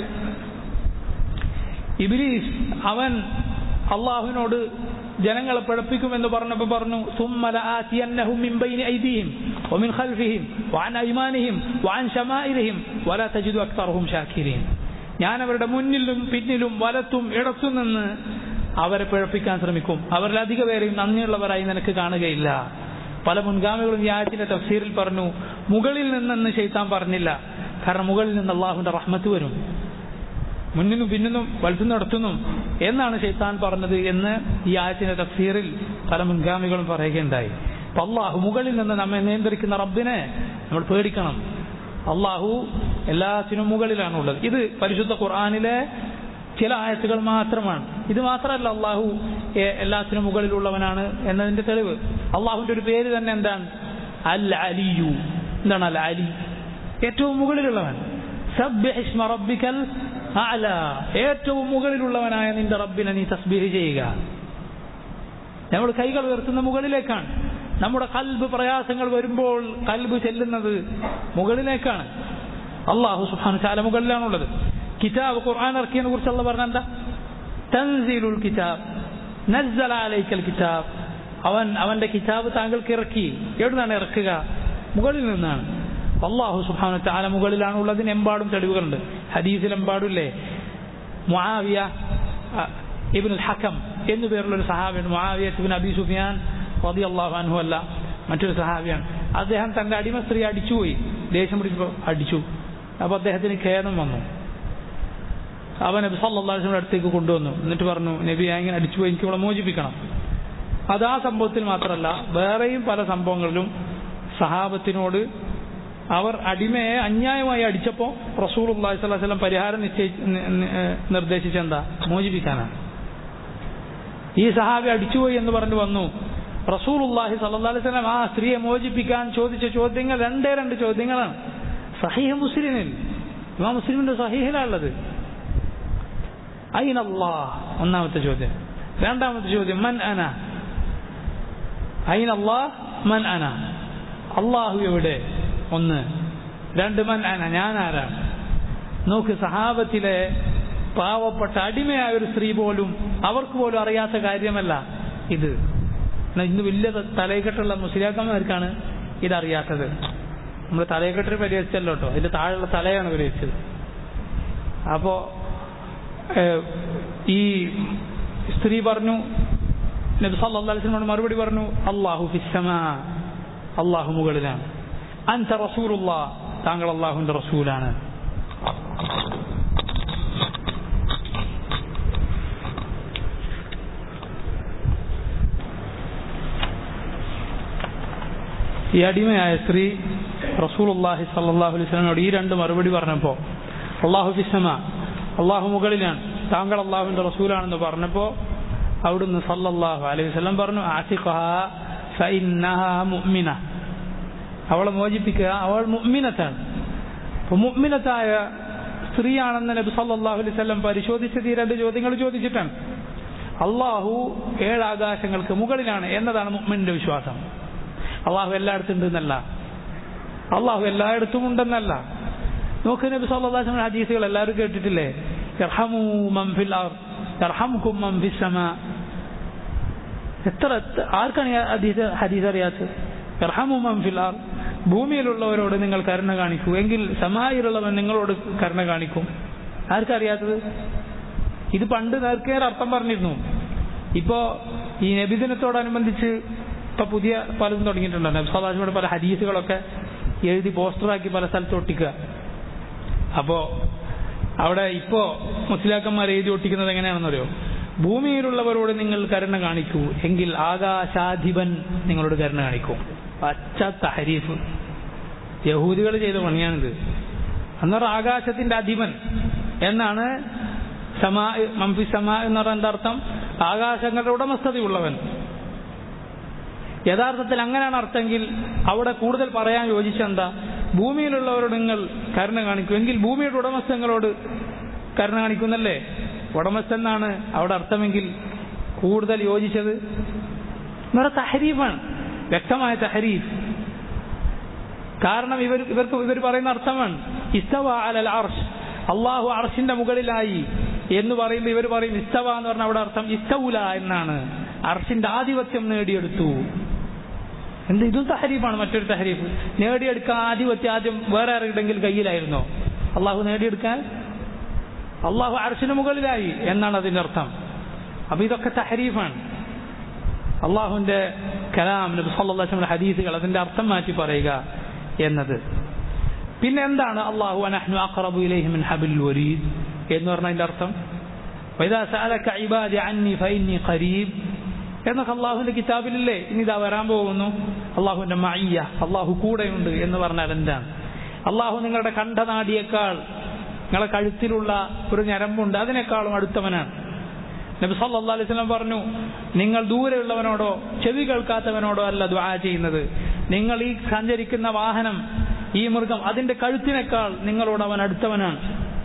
ഇബിലീസ് അവൻ അള്ളാഹുവിനോട് ജനങ്ങളെ പിഴപ്പിക്കുമെന്ന് പറഞ്ഞപ്പോൾ പറഞ്ഞു ثم لآتينهم من بين أيديهم ومن خلفهم وعن أيمانهم وعن شمائلهم ولا تجد أكثرهم شاكرين ഞാൻ അവരുടെ മുന്നിലും പിന്നിലും വലത്തും ഇടത്തും നിന്ന് അവരെ പിഴപ്പിക്കാൻ ശ്രമിക്കും അവരിൽ അധിക പേരെയും നന്ദിയുള്ളവരായി നിനക്ക് കാണുകയില്ല പല മുൻഗാമികളും ഈ ആയത്തിന്റെ തഫ്സീറിൽ പറഞ്ഞു മുകളിൽ നിന്നെന്ന് ചെയ്താൻ പറഞ്ഞില്ല കാരണം മുകളിൽ നിന്ന് അള്ളാഹുവിന്റെ റഹ്മത്ത് വരും മുന്നിനും പിന്നിനും വലത്തുനിന്നും നടത്തുന്നു എന്നാണ് ഷെയ്ത്താൻ പറഞ്ഞത് എന്ന് ഈ ആയത്തിന്റെ തഫ്സീറിൽ പല മുൻഗാമികളും പറയുകയുണ്ടായി അപ്പൊ അള്ളാഹു മുകളിൽ നിന്ന് നമ്മെ നിയന്ത്രിക്കുന്ന റബ്ബിനെ നമ്മൾ പേടിക്കണം അള്ളാഹു എല്ലാത്തിനും മുകളിലാണുള്ളത് ഇത് പരിശുദ്ധ ഖുർആാനിലെ ചില ആയത്തുകൾ മാത്രമാണ് ഇത് മാത്രമല്ല അള്ളാഹു എല്ലാത്തിനും മുകളിലുള്ളവനാണ് എന്നതിന്റെ തെളിവ് അള്ളാഹുവിന്റെ ഒരു പേര് തന്നെ എന്താണ് അൽ അലിയു എന്താണ് അൽ അലി ഏറ്റവും മുകളിലുള്ളവൻ സബ്ബിഹിസ്മ റബ്ബിക്കൽ അഅല ഏറ്റവും മുകളിലുള്ളവനായ നിന്റെ റബ്ബിനെ നീ തസ്ബീഹ് ചെയ്യുക നമ്മൾ കൈകൾ ഉയർത്തുന്ന മുകളിലേക്കാണ് നമ്മുടെ കൽബ് പ്രയാസങ്ങൾ വരുമ്പോൾ കൽബ് ചെല്ലുന്നത് മുകളിലേക്കാണ് അള്ളാഹു സുഹാൻ ചാല മുകളിലാണുള്ളത് കിതാബ് ഖുർആൻ ഇറക്കിയതിനെ കുറിച്ച് അള്ള പറഞ്ഞ എന്താ തൻസീലുൽ കിതാബ് നസ്സല അലൈക്കൽ കിതാബ് അവൻ അവന്റെ കിതാബ് താങ്കൾക്ക് ഇറക്കി എവിടുന്നാണ് ഇറക്കുക മുകളിൽ നിന്നാണ് അള്ളാഹു സുഹാന ചാല മുകളിലാണ് ഉള്ളതിന് എമ്പാടും തെളിവുകളുണ്ട് ഹദീസിൽ എമ്പാടുമില്ലേ മുആവിയ ഇബിൻ ഹക്കം എന്നു പേരുള്ള ഒരു സഹാബിയാണ് മുആവിയ ഇബിൻ അബി സുഫിയാൻ റതി അള്ളാഹു അൻഹു അല്ല മറ്റൊരു സഹാബിയാണ് അദ്ദേഹം തന്റെ അടിമ സ്ത്രീ അടിച്ചുപോയി ദേഷ്യം പിടിച്ചപ്പോൾ അടിച്ചു അപ്പൊ അദ്ദേഹത്തിന് ഖേദം വന്നു അവൻ നബി സല്ലാസ്ലിന്റെ അടുത്തേക്ക് കൊണ്ടുവന്നു എന്നിട്ട് പറഞ്ഞു നബി ഞാൻ ഇങ്ങനെ അടിച്ചുപോയി എനിക്ക് ഇവിടെ മോചിപ്പിക്കണം അത് ആ സംഭവത്തിൽ മാത്രമല്ല വേറെയും പല സംഭവങ്ങളിലും സഹാബത്തിനോട് അവർ അടിമയെ അന്യായമായി അടിച്ചപ്പോൾ റസൂൽ അള്ളാഹി സ്വലം പരിഹാരം നിശ്ചയിച്ച് നിർദ്ദേശിച്ചെന്താ മോചിപ്പിക്കാനാണ് ഈ സഹാബി അടിച്ചുപോയി എന്ന് പറഞ്ഞു വന്നു റസൂൽ അള്ളാഹി സല്ലി സ്വലം ആ സ്ത്രീയെ മോചിപ്പിക്കാൻ ചോദിച്ച ചോദ്യങ്ങൾ രണ്ടേ രണ്ട് ചോദ്യങ്ങളാണ് സഹീഹ് മുസ്ലിമിൽ ഇമാ മുസ്ലിമിന്റെ സഹീഹിലാണുള്ളത് അയിനല്ലാ ഒന്നാമത്തെ ചോദ്യം രണ്ടാമത്തെ ചോദ്യം മൻ അന അയിനല്ലാ മൻ അന അള്ളാഹു എവിടെ ഒന്ന് രണ്ട് മൻ അന ഞാൻ ആരാണ് നോക്ക് സഹാബത്തിലെ പാവപ്പെട്ട അടിമയായ ഒരു സ്ത്രീ പോലും അവർക്ക് പോലും അറിയാത്ത കാര്യമല്ല ഇത് ഇന്ന് വലിയ തലയെക്കെട്ടുള്ള മുസ്ലിയാക്കന്മാർക്കാണ് ഇതറിയാത്തത് നമ്മൾ തലയെക്കെട്ടിന് പരിഹരിച്ചല്ലോ കേട്ടോ ഇതിന്റെ താഴെയുള്ള തലയാണ് പരിഹരിച്ചത് അപ്പോ ഈ സ്ത്രീ പറഞ്ഞു നബി സല്ലല്ലാഹു അലൈഹി വസല്ലം മറുപടി പറഞ്ഞു അല്ലാഹു ഫിസ്സമാ അള്ളാഹു മുകളിലാണ് അൻത റസൂലുള്ള താങ്കൾ അള്ളാഹുവിന്റെ റസൂലാണ് ഈ അടിമയായ സ്ത്രീ റസൂലുള്ളാഹി സല്ലല്ലാഹു അലൈഹി വസല്ലമയോട് ഈ രണ്ട് മറുപടി പറഞ്ഞപ്പോൾ അള്ളാഹു ഫിസമ അള്ളാഹു മുകളിലാണ് താങ്കൾ അള്ളാഹുവിന്റെ റസൂലാണെന്ന് പറഞ്ഞപ്പോൾ അവിടുന്ന് സല്ലല്ലാഹു അലൈഹി വസല്ലം പറഞ്ഞു ആസിഖഹ ഫഇന്നഹ മുഅ്മിന അവളെ മോചിപ്പിക്കുക അവൾ മുഅ്മിനത്താണ് അപ്പോൾ മുഅ്മിനത്തായ സ്ത്രീയാണെന്ന് നബി സല്ലല്ലാഹു അലൈഹി വസല്ലം പരിശോധിച്ചത് ഈ രണ്ട് ചോദ്യങ്ങൾ ചോദിച്ചിട്ടാണ് അള്ളാഹു ഏഴ് ആകാശങ്ങൾക്ക് മുകളിലാണ് എന്നതാണ് മുഅ്മിന്റെ വിശ്വാസം അള്ളാഹു എല്ലായിടത്തും ഉണ്ടെന്നല്ല അള്ളാഹു എല്ലായിടത്തും ഉണ്ടെന്നല്ല നോക്ക് നബി സല്ലല്ലാഹു ഹദീസുകൾ എല്ലാവരും കേട്ടിട്ടില്ലേ യർഹമു മൻ ഫിൽ അർദ് യർഹമുക്കും മൻ ഫിസ് സമാ എത്ര ആർക്കാണ് ഈ ഹദീസ് ഹദീസ് അറിയാത്തത് യർഹമു മൻ ഫിൽ അർദ് ഭൂമിയിലുള്ളവരോട് നിങ്ങൾ കരുണ കാണിക്കൂ എങ്കിൽ സമായിലുള്ളവൻ നിങ്ങളോട് കരുണ കാണിക്കും ആർക്കറിയാത്തത് ഇത് പണ്ട് നേർക്കേറെ അർത്ഥം പറഞ്ഞിരുന്നു ഇപ്പോ ഈ നബിദിനത്തോടനുബന്ധിച്ച് ഇപ്പൊ പുതിയ പലതും തുടങ്ങിയിട്ടുണ്ട് നബ്സാദാസിയുടെ പല ഹദീസുകളൊക്കെ എഴുതി പോസ്റ്ററാക്കി പല സ്ഥലത്ത് ഒട്ടിക്കുക അപ്പോ അവിടെ ഇപ്പോ മുസ്ലിയാക്കന്മാർ എഴുതി ഒട്ടിക്കുന്നത് എങ്ങനെയാണെന്നറിയോ ഭൂമിയിലുള്ളവരോട് നിങ്ങൾ കരുണ കാണിക്കൂ എങ്കിൽ ആകാശാധിപൻ നിങ്ങളോട് കരുണ കാണിക്കൂ പച്ച തഹരീഫ് യഹൂദികൾ ചെയ്ത പണിയാണിത് അന്നേരം ആകാശത്തിന്റെ അധിപൻ എന്നാണ് സമാ മംഫി സമാ എന്ന് പറയുന്ന അർത്ഥം ആകാശങ്ങളുടെ ഉടമസ്ഥതയുള്ളവൻ യഥാർത്ഥത്തിൽ അങ്ങനെയാണ് അർത്ഥമെങ്കിൽ അവിടെ കൂടുതൽ പറയാൻ യോജിച്ചെന്താ ഭൂമിയിലുള്ളവരോട് നിങ്ങൾ കരുണ കാണിക്കും എങ്കിൽ ഭൂമിയുടെ ഉടമസ്ഥങ്ങളോട് കരുണ കാണിക്കുന്നല്ലേ ഉടമസ്ഥനാണ് അവിടെ അർത്ഥമെങ്കിൽ കൂടുതൽ യോജിച്ചത് വേറെ തഹരീഫാണ് വ്യക്തമായ തഹരീഫ് കാരണം ഇവർ ഇവർക്ക് ഇവർ പറയുന്ന അർത്ഥമാണ് ഇസ്തവ അലൽ അർഷ് അള്ളാഹു അർഷിന്റെ മുകളിലായി എന്ന് പറയുമ്പോൾ ഇവർ പറയും ഇസ്തവ എന്ന് പറഞ്ഞ അവിടെ അർത്ഥം ഇസ്തവുല എന്നാണ് അർഷിന്റെ ആധിപത്യം നേടിയെടുത്തു എന്ത് ഇതും തഹരീഫാണ് മറ്റൊരു തഹരീഫ് നേടിയെടുക്കാൻ ആധിപത്യം ആദ്യം വേറെ ആരുടെങ്കിലും കയ്യിലായിരുന്നോ അള്ളാഹു നേടിയെടുക്കാൻ അള്ളാഹു അർഷിന് മുകളിലായി എന്നാണ് അതിന്റെ അർത്ഥം അപ്പൊ ഇതൊക്കെ തഹരീഫാണ് അള്ളാഹുവിന്റെ കലാം നബി സല്ലല്ലാഹു ഹദീസുകൾ അതിന്റെ അർത്ഥം മാറ്റി പറയുക എന്നത് പിന്നെ എന്താണ് അള്ളാഹു അനഹ്നു അഖറബു ഇലൈഹി മിൻ ഹബിൽ വരീദ് എന്ന് പറഞ്ഞതിന്റെ അർത്ഥം വൈദാ സഅലക ഇബാദി അന്നി ഫഇന്നി ഖരീബ് എന്നൊക്കെ അള്ളാഹുവിന്റെ കിതാബിലില്ലേ ഇനി ഇതാ വരാൻ പോകുന്നു അള്ളാഹുവിന്റെ മയ്യ അള്ളാഹു കൂടെയുണ്ട് എന്ന് പറഞ്ഞാൽ എന്താണ് അള്ളാഹു നിങ്ങളുടെ കണ്ഠനാടിയേക്കാൾ നിങ്ങളെ കഴുത്തിലുള്ള ഒരു ഞരമ്പുണ്ട് അതിനേക്കാളും അടുത്തവനാണ് നബി സല്ലല്ലാഹു അലൈഹി വസല്ലം പറഞ്ഞു നിങ്ങൾ ദൂരെയുള്ളവനോടോ ചെവി കേൾക്കാത്തവനോടോ അല്ല ദുആ ചെയ്യുന്നത് നിങ്ങൾ ഈ സഞ്ചരിക്കുന്ന വാഹനം ഈ മൃഗം അതിന്റെ കഴുത്തിനേക്കാൾ നിങ്ങളോട് അവൻ അടുത്തവനാണ്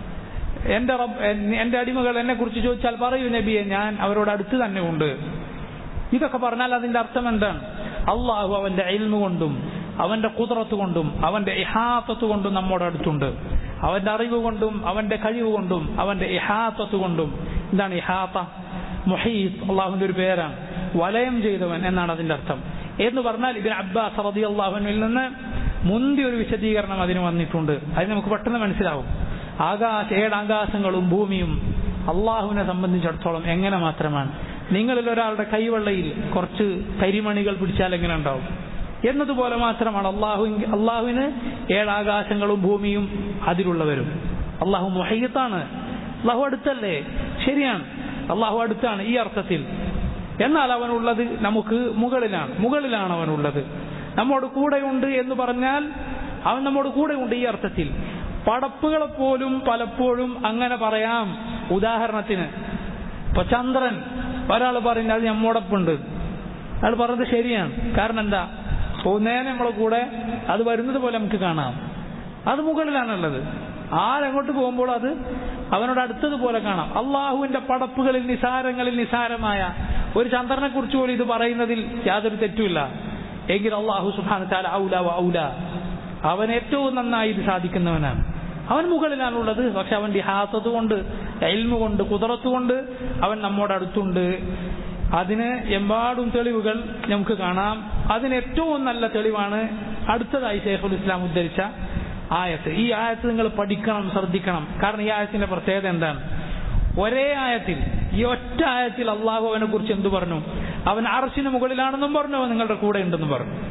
എന്റെ റബ്ബ് എന്റെ അടിമകൾ എന്നെ കുറിച്ച് ചോദിച്ചാൽ പറയൂ നബിയെ ഞാൻ അവരോട് അടുത്ത് തന്നെ ഉണ്ട് ഇതൊക്കെ പറഞ്ഞാൽ അതിന്റെ അർത്ഥം എന്താണ് അള്ളാഹു അവന്റെ അയൽമ കൊണ്ടും അവന്റെ കുതിരത്ത് കൊണ്ടും അവന്റെ ഇഹാത്തത്ത് കൊണ്ടും നമ്മോട് അടുത്തുണ്ട് അവന്റെ അറിവ് കൊണ്ടും അവന്റെ കഴിവ് കൊണ്ടും അവന്റെ ഇഹാത്തത്ത് കൊണ്ടും എന്താണ് ഇഹാത്ത മുഹീത്ത് അള്ളാഹുവിന്റെ ഒരു പേരാണ് വലയം ചെയ്തവൻ എന്നാണ് അതിന്റെ അർത്ഥം എന്ന് പറഞ്ഞാൽ ഇതിന് അബ്ബാസ് റതി അള്ളാഹുവിൽ നിന്ന് മുന്തി ഒരു വിശദീകരണം അതിന് വന്നിട്ടുണ്ട് അത് നമുക്ക് പെട്ടെന്ന് മനസ്സിലാവും ആകാശ ഏഴാകാശങ്ങളും ഭൂമിയും അള്ളാഹുവിനെ സംബന്ധിച്ചിടത്തോളം എങ്ങനെ മാത്രമാണ് നിങ്ങളിൽ ഒരാളുടെ കൈവെള്ളയിൽ കുറച്ച് കരിമണികൾ പിടിച്ചാൽ എങ്ങനെ ഉണ്ടാവും എന്നതുപോലെ മാത്രമാണ് അള്ളാഹു അള്ളാഹുവിന് ഏഴാകാശങ്ങളും ഭൂമിയും അതിലുള്ളവരും അള്ളാഹു മൊഹയ്യത്താണ് അള്ളാഹു അടുത്തല്ലേ ശരിയാണ് അള്ളാഹു അടുത്താണ് ഈ അർത്ഥത്തിൽ എന്നാൽ അവനുള്ളത് നമുക്ക് മുകളിലാണ് മുകളിലാണ് അവനുള്ളത് നമ്മോട് കൂടെയുണ്ട് എന്ന് പറഞ്ഞാൽ അവൻ നമ്മോട് കൂടെയുണ്ട് ഈ അർത്ഥത്തിൽ പടപ്പുകളെ പോലും പലപ്പോഴും അങ്ങനെ പറയാം ഉദാഹരണത്തിന് ഇപ്പൊ ചന്ദ്രൻ ഒരാൾ പറയുന്നത് അത് നമ്മോടൊപ്പുണ്ട് അയാൾ പറഞ്ഞത് ശരിയാണ് കാരണം എന്താ പോകുന്നതിന് നമ്മളെ കൂടെ അത് വരുന്നത് പോലെ നമുക്ക് കാണാം അത് മുകളിലാണുള്ളത് ആരങ്ങോട്ട് പോകുമ്പോൾ അത് അവനോട് അടുത്തതുപോലെ കാണാം അള്ളാഹുവിന്റെ പടപ്പുകളിൽ നിസാരങ്ങളിൽ നിസാരമായ ഒരു ചന്ദ്രനെ കുറിച്ച് പോലും ഇത് പറയുന്നതിൽ യാതൊരു തെറ്റുമില്ല എങ്കിൽ അള്ളാഹു സുഹാന താല ഔല ഔല അവൻ ഏറ്റവും നന്നായി ഇത് സാധിക്കുന്നവനാണ് അവൻ മുകളിലാണുള്ളത് പക്ഷെ അവന്റെ ഹാസത്ത് കൊണ്ട് എൽമ കൊണ്ട് കുതിരത്ത് കൊണ്ട് അവൻ നമ്മോട് അടുത്തുണ്ട് അതിന് എമ്പാടും തെളിവുകൾ നമുക്ക് കാണാം അതിന് ഏറ്റവും നല്ല തെളിവാണ് അടുത്തതായി ഷെയ്ഖുൽ ഇസ്ലാം ഉദ്ധരിച്ച ആയത്ത് ഈ ആയത്ത് നിങ്ങൾ പഠിക്കണം ശ്രദ്ധിക്കണം കാരണം ഈ ആയത്തിന്റെ പ്രത്യേകത എന്താണ് ഒരേ ആയത്തിൽ ഈ ഒറ്റ ആയത്തിൽ അള്ളാഹു അവനെ കുറിച്ച് എന്തു പറഞ്ഞു അവൻ അറസിന് മുകളിലാണെന്നും പറഞ്ഞു അവൻ നിങ്ങളുടെ കൂടെ ഉണ്ടെന്നും പറഞ്ഞു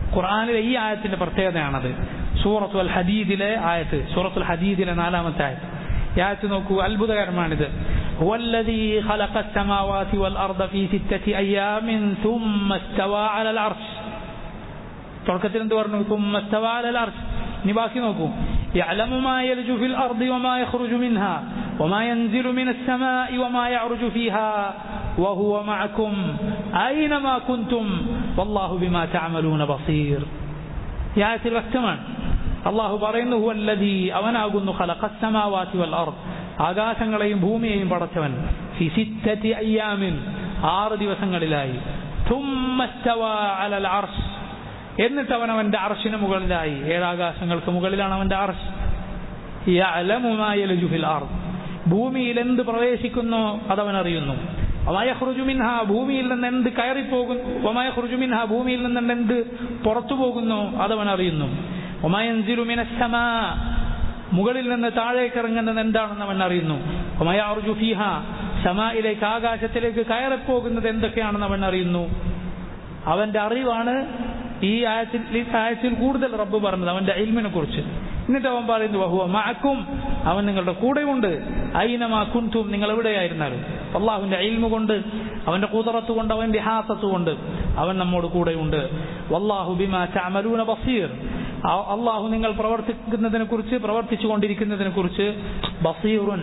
ഖുർആാനിലെ ഈ ആയത്തിന്റെ പ്രത്യേകതയാണത് സൂറത്തുൽ ഹദീദിലെ ആയത്ത് സൂറത്തുൽ ഹദീദിലെ നാലാമത്തെ ആയത്ത് ഈ ആയത്ത് നോക്കൂ അത്ഭുതകരമാണിത് هو الذي خلق السماوات والأرض في ستة أيام ثم استوى على العرش തുടക്കത്തിൽ എന്ത് പറഞ്ഞു ثم استوى على العرش ഇനി ബാക്കി നോക്കൂ يعلم ما يلج في الأرض وما يخرج منها وما ينزل من السماء وما يعرج فيها وهو معكم أينما كنتم والله بما تعملون بصير ഈ ആയത്തിൽ വ്യക്തമാണ് അള്ളാഹു പറയുന്നു ഹുവല്ലദീ അവനാകുന്നു ഖലഖസ്സമാവാതി വൽ അർദ് ആകാശങ്ങളെയും ഭൂമിയെയും പടച്ചവൻ ഫി സിത്തത്തി അയ്യാമിൻ ആറ് ദിവസങ്ങളിലായി ثم استوى على العرش എന്നിട്ട് അവൻ അവന്റെ അർഷിന് മുകളിലായി ഏഴാകാശങ്ങൾക്ക് മുകളിലാണ് അവന്റെ അർഷ് യഅലമു മാ യലജു ഫിൽ അർദ് ഭൂമിയിൽ എന്ത് പ്രവേശിക്കുന്നോ അതവൻ അറിയുന്നു വമയഹ്റുജുമിൻഹ ഭൂമിയിൽ നിന്ന് എന്ത് കയറിപ്പോകുന്നു വമയഹ്റുജുമിൻഹ ഭൂമിയിൽ നിന്ന് എന്ത് പുറത്തു പോകുന്നു അതവൻ അറിയുന്നു ഒമയൻസിലുമിനസ്സമാ മുകളിൽ നിന്ന് താഴേക്ക് ഇറങ്ങുന്നത് എന്താണെന്ന് അവൻ അറിയുന്നു ഒമയാർജു ഫീഹ സമായിലേക്ക് ആകാശത്തിലേക്ക് കയറിപ്പോകുന്നത് എന്തൊക്കെയാണെന്ന് അവൻ അറിയുന്നു അവന്റെ അറിവാണ് ഈ ആയത്തിൽ ഈ ആയത്തിൽ കൂടുതൽ റബ്ബ് പറഞ്ഞത് അവന്റെ ഇൽമിനെ കുറിച്ച് എന്നിട്ട് അവൻ പറയുന്നു വഹുവ മഅക്കും അവൻ നിങ്ങളുടെ കൂടെയുണ്ട് ഐനമാ കുൻതും നിങ്ങൾ എവിടെയായിരുന്നാലും അള്ളാഹുവിന്റെ ഇൽമു കൊണ്ട് അവന്റെ കുതിറത്ത് കൊണ്ട് അവന്റെ ഹാസത്ത് കൊണ്ട് അവൻ നമ്മോട് കൂടെയുണ്ട് വല്ലാഹു ബിമാ തഅമലൂന ബസീർ അള്ളാഹു നിങ്ങൾ പ്രവർത്തിക്കുന്നതിനെ കുറിച്ച് പ്രവർത്തിച്ചു കൊണ്ടിരിക്കുന്നതിനെ കുറിച്ച് ബസീറുൻ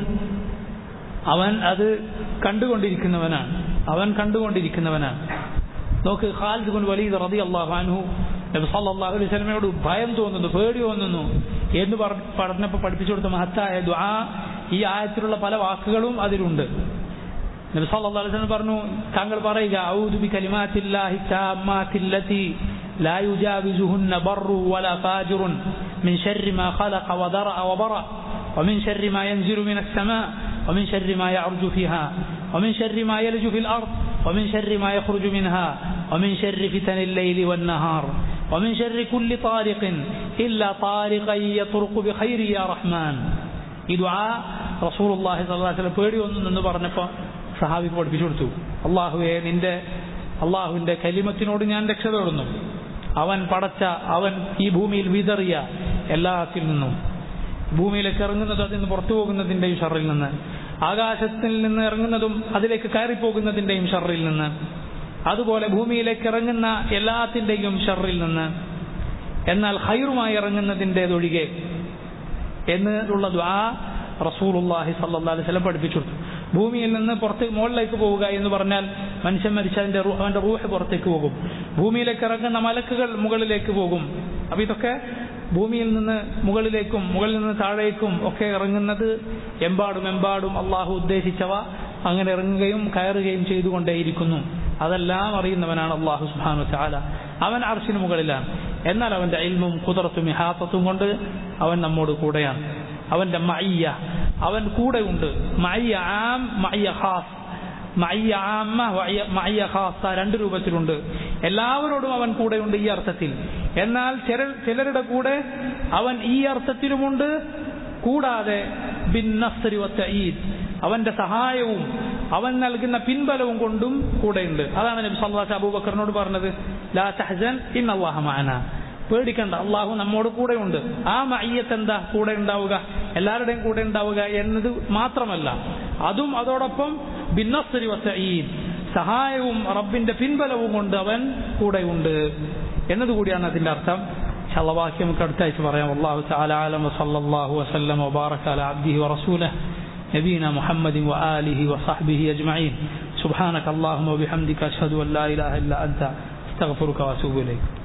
അവൻ അത് കണ്ടുകൊണ്ടിരിക്കുന്നവനാണ് അവൻ കണ്ടുകൊണ്ടിരിക്കുന്നവനാണ് നോക്ക് ഖാലിദ് ബിൻ വലീദ് റളിയല്ലാഹു അൻഹു നബി സല്ലല്ലാഹു അലൈഹി വസല്ലമയോട് ഭയം തോന്നുന്നു പേടി തോന്നുന്നു എന്ന് പറഞ്ഞപ്പോൾ പഠിപ്പിച്ചു കൊടുത്ത മഹത്തായ ദുആ ഈ ആയത്തിലുള്ള പല വാക്കുകളും അതിലുണ്ട് നബി സല്ലല്ലാഹു അലൈഹി വസല്ലം പറഞ്ഞു താങ്കൾ പറയുക ഔദു ബി കലിമാത്തില്ലാഹി താമ്മാത്തില്ലതി لا يجاوزهن بر ولا فاجر من شر ما خلق وذرأ وبرأ ومن شر ما ينزل من السماء ومن شر ما يعرج فيها ومن شر ما يلج في الأرض ومن شر ما يخرج منها ومن شر فتن الليل والنهار ومن شر كل طارق إلا طارقا يطرق بخير يا رحمن ഈ ദുആ റസൂലുള്ളാഹി സ്വല്ലല്ലാഹു അലൈഹി വസല്ലം പേടി ഒന്നും എന്ന് പറഞ്ഞപ്പോൾ സഹാബിക്ക് പഠിപ്പിച്ചു കൊടുത്തു അള്ളാഹുവെ നിന്റെ അള്ളാഹുവിന്റെ കലിമത്തിനോട് ഞാൻ രക്ഷ തേടുന്നു അവൻ പടച്ച അവൻ ഈ ഭൂമിയിൽ വിതറിയ എല്ലാത്തിൽ നിന്നും ഭൂമിയിലേക്ക് ഇറങ്ങുന്നതും അതിൽ നിന്ന് പുറത്തു പോകുന്നതിന്റെയും ഷറിൽ നിന്ന് ആകാശത്തിൽ നിന്ന് ഇറങ്ങുന്നതും അതിലേക്ക് കയറിപ്പോകുന്നതിന്റെയും ഷറിൽ നിന്ന് അതുപോലെ ഭൂമിയിലേക്ക് ഇറങ്ങുന്ന എല്ലാത്തിന്റെയും ഷറിൽ നിന്ന് എന്നാൽ ഹൈറുമായി ഇറങ്ങുന്നതിൻ്റെതൊഴികെ എന്നുള്ള ദ്വാ റസൂലുള്ളാഹി സല്ലല്ലാഹു അലൈഹി വസല്ലം പഠിപ്പിച്ചു ഭൂമിയിൽ നിന്ന് പുറത്ത് മുകളിലേക്ക് പോവുക എന്ന് പറഞ്ഞാൽ മനുഷ്യൻ മരിച്ചതിന്റെ അവന്റെ റൂഹ് പുറത്തേക്ക് പോകും ഭൂമിയിലേക്ക് ഇറങ്ങുന്ന മലക്കുകൾ മുകളിലേക്ക് പോകും അപ്പൊ ഇതൊക്കെ ഭൂമിയിൽ നിന്ന് മുകളിലേക്കും മുകളിൽ നിന്ന് താഴേക്കും ഒക്കെ ഇറങ്ങുന്നത് എമ്പാടും എമ്പാടും അള്ളാഹു ഉദ്ദേശിച്ചവ അങ്ങനെ ഇറങ്ങുകയും കയറുകയും ചെയ്തുകൊണ്ടേയിരിക്കുന്നു അതെല്ലാം അറിയുന്നവനാണ് അള്ളാഹു സുബാനു ചാല അവൻ അർഷിന് മുകളിലാണ് എന്നാൽ അവന്റെ അയിൽമും കുതിർത്തും ഹാത്തത്തും കൊണ്ട് അവൻ നമ്മോട് കൂടെയാണ് അവന്റെ മയ്യ അവൻ കൂടെയുണ്ട് മയ്യ ആം മയ്യ ഖാസ് മയ്യ ആമ്മ മയ്യ ഖാസ രണ്ട് രൂപത്തിലുണ്ട് എല്ലാവരോടും അവൻ കൂടെയുണ്ട് ഈ അർത്ഥത്തിൽ എന്നാൽ ചില ചിലരുടെ കൂടെ അവൻ ഈ അർത്ഥത്തിലുമുണ്ട് കൂടാതെ ബിൻ നസ്രി വത്തഈദ് അവന്റെ സഹായവും അവൻ നൽകുന്ന പിൻബലവും കൊണ്ടും കൂടെയുണ്ട് അതാണ് നബി സല്ലല്ലാഹു അബൂബക്കറിനോട് പറഞ്ഞത് ലാ തഹ്സൻ ഇന്നല്ലാഹ മഅന പേടിക്കണ്ട അള്ളാഹു നമ്മോട് കൂടെയുണ്ട് ആ മയ്യത്ത് എന്താ കൂടെ ഉണ്ടാവുക എല്ലാവരുടെയും കൂടെ ഉണ്ടാവുക എന്നത് മാത്രമല്ല അതും അതോടൊപ്പം ബിന്നസ്രി വസഈദ് സഹായവും റബ്ബിന്റെ പിൻബലവും കൊണ്ട് അവൻ കൂടെയുണ്ട് എന്നതുകൂടിയാണ് അതിന്റെ അർത്ഥം ശള്ളവാക്യം നമുക്ക് അടുത്താഴ്ച പറയാം അള്ളാഹു താലാലം വസല്ലാഹു വസല്ലം വബാറക അല അബ്ദിഹി വറസൂലഹ് نبينا محمد وآله وصحبه أجمعين سبحانك اللهم وبحمدك أشهد أن لا إله إلا أنت استغفرك وأتوب إليك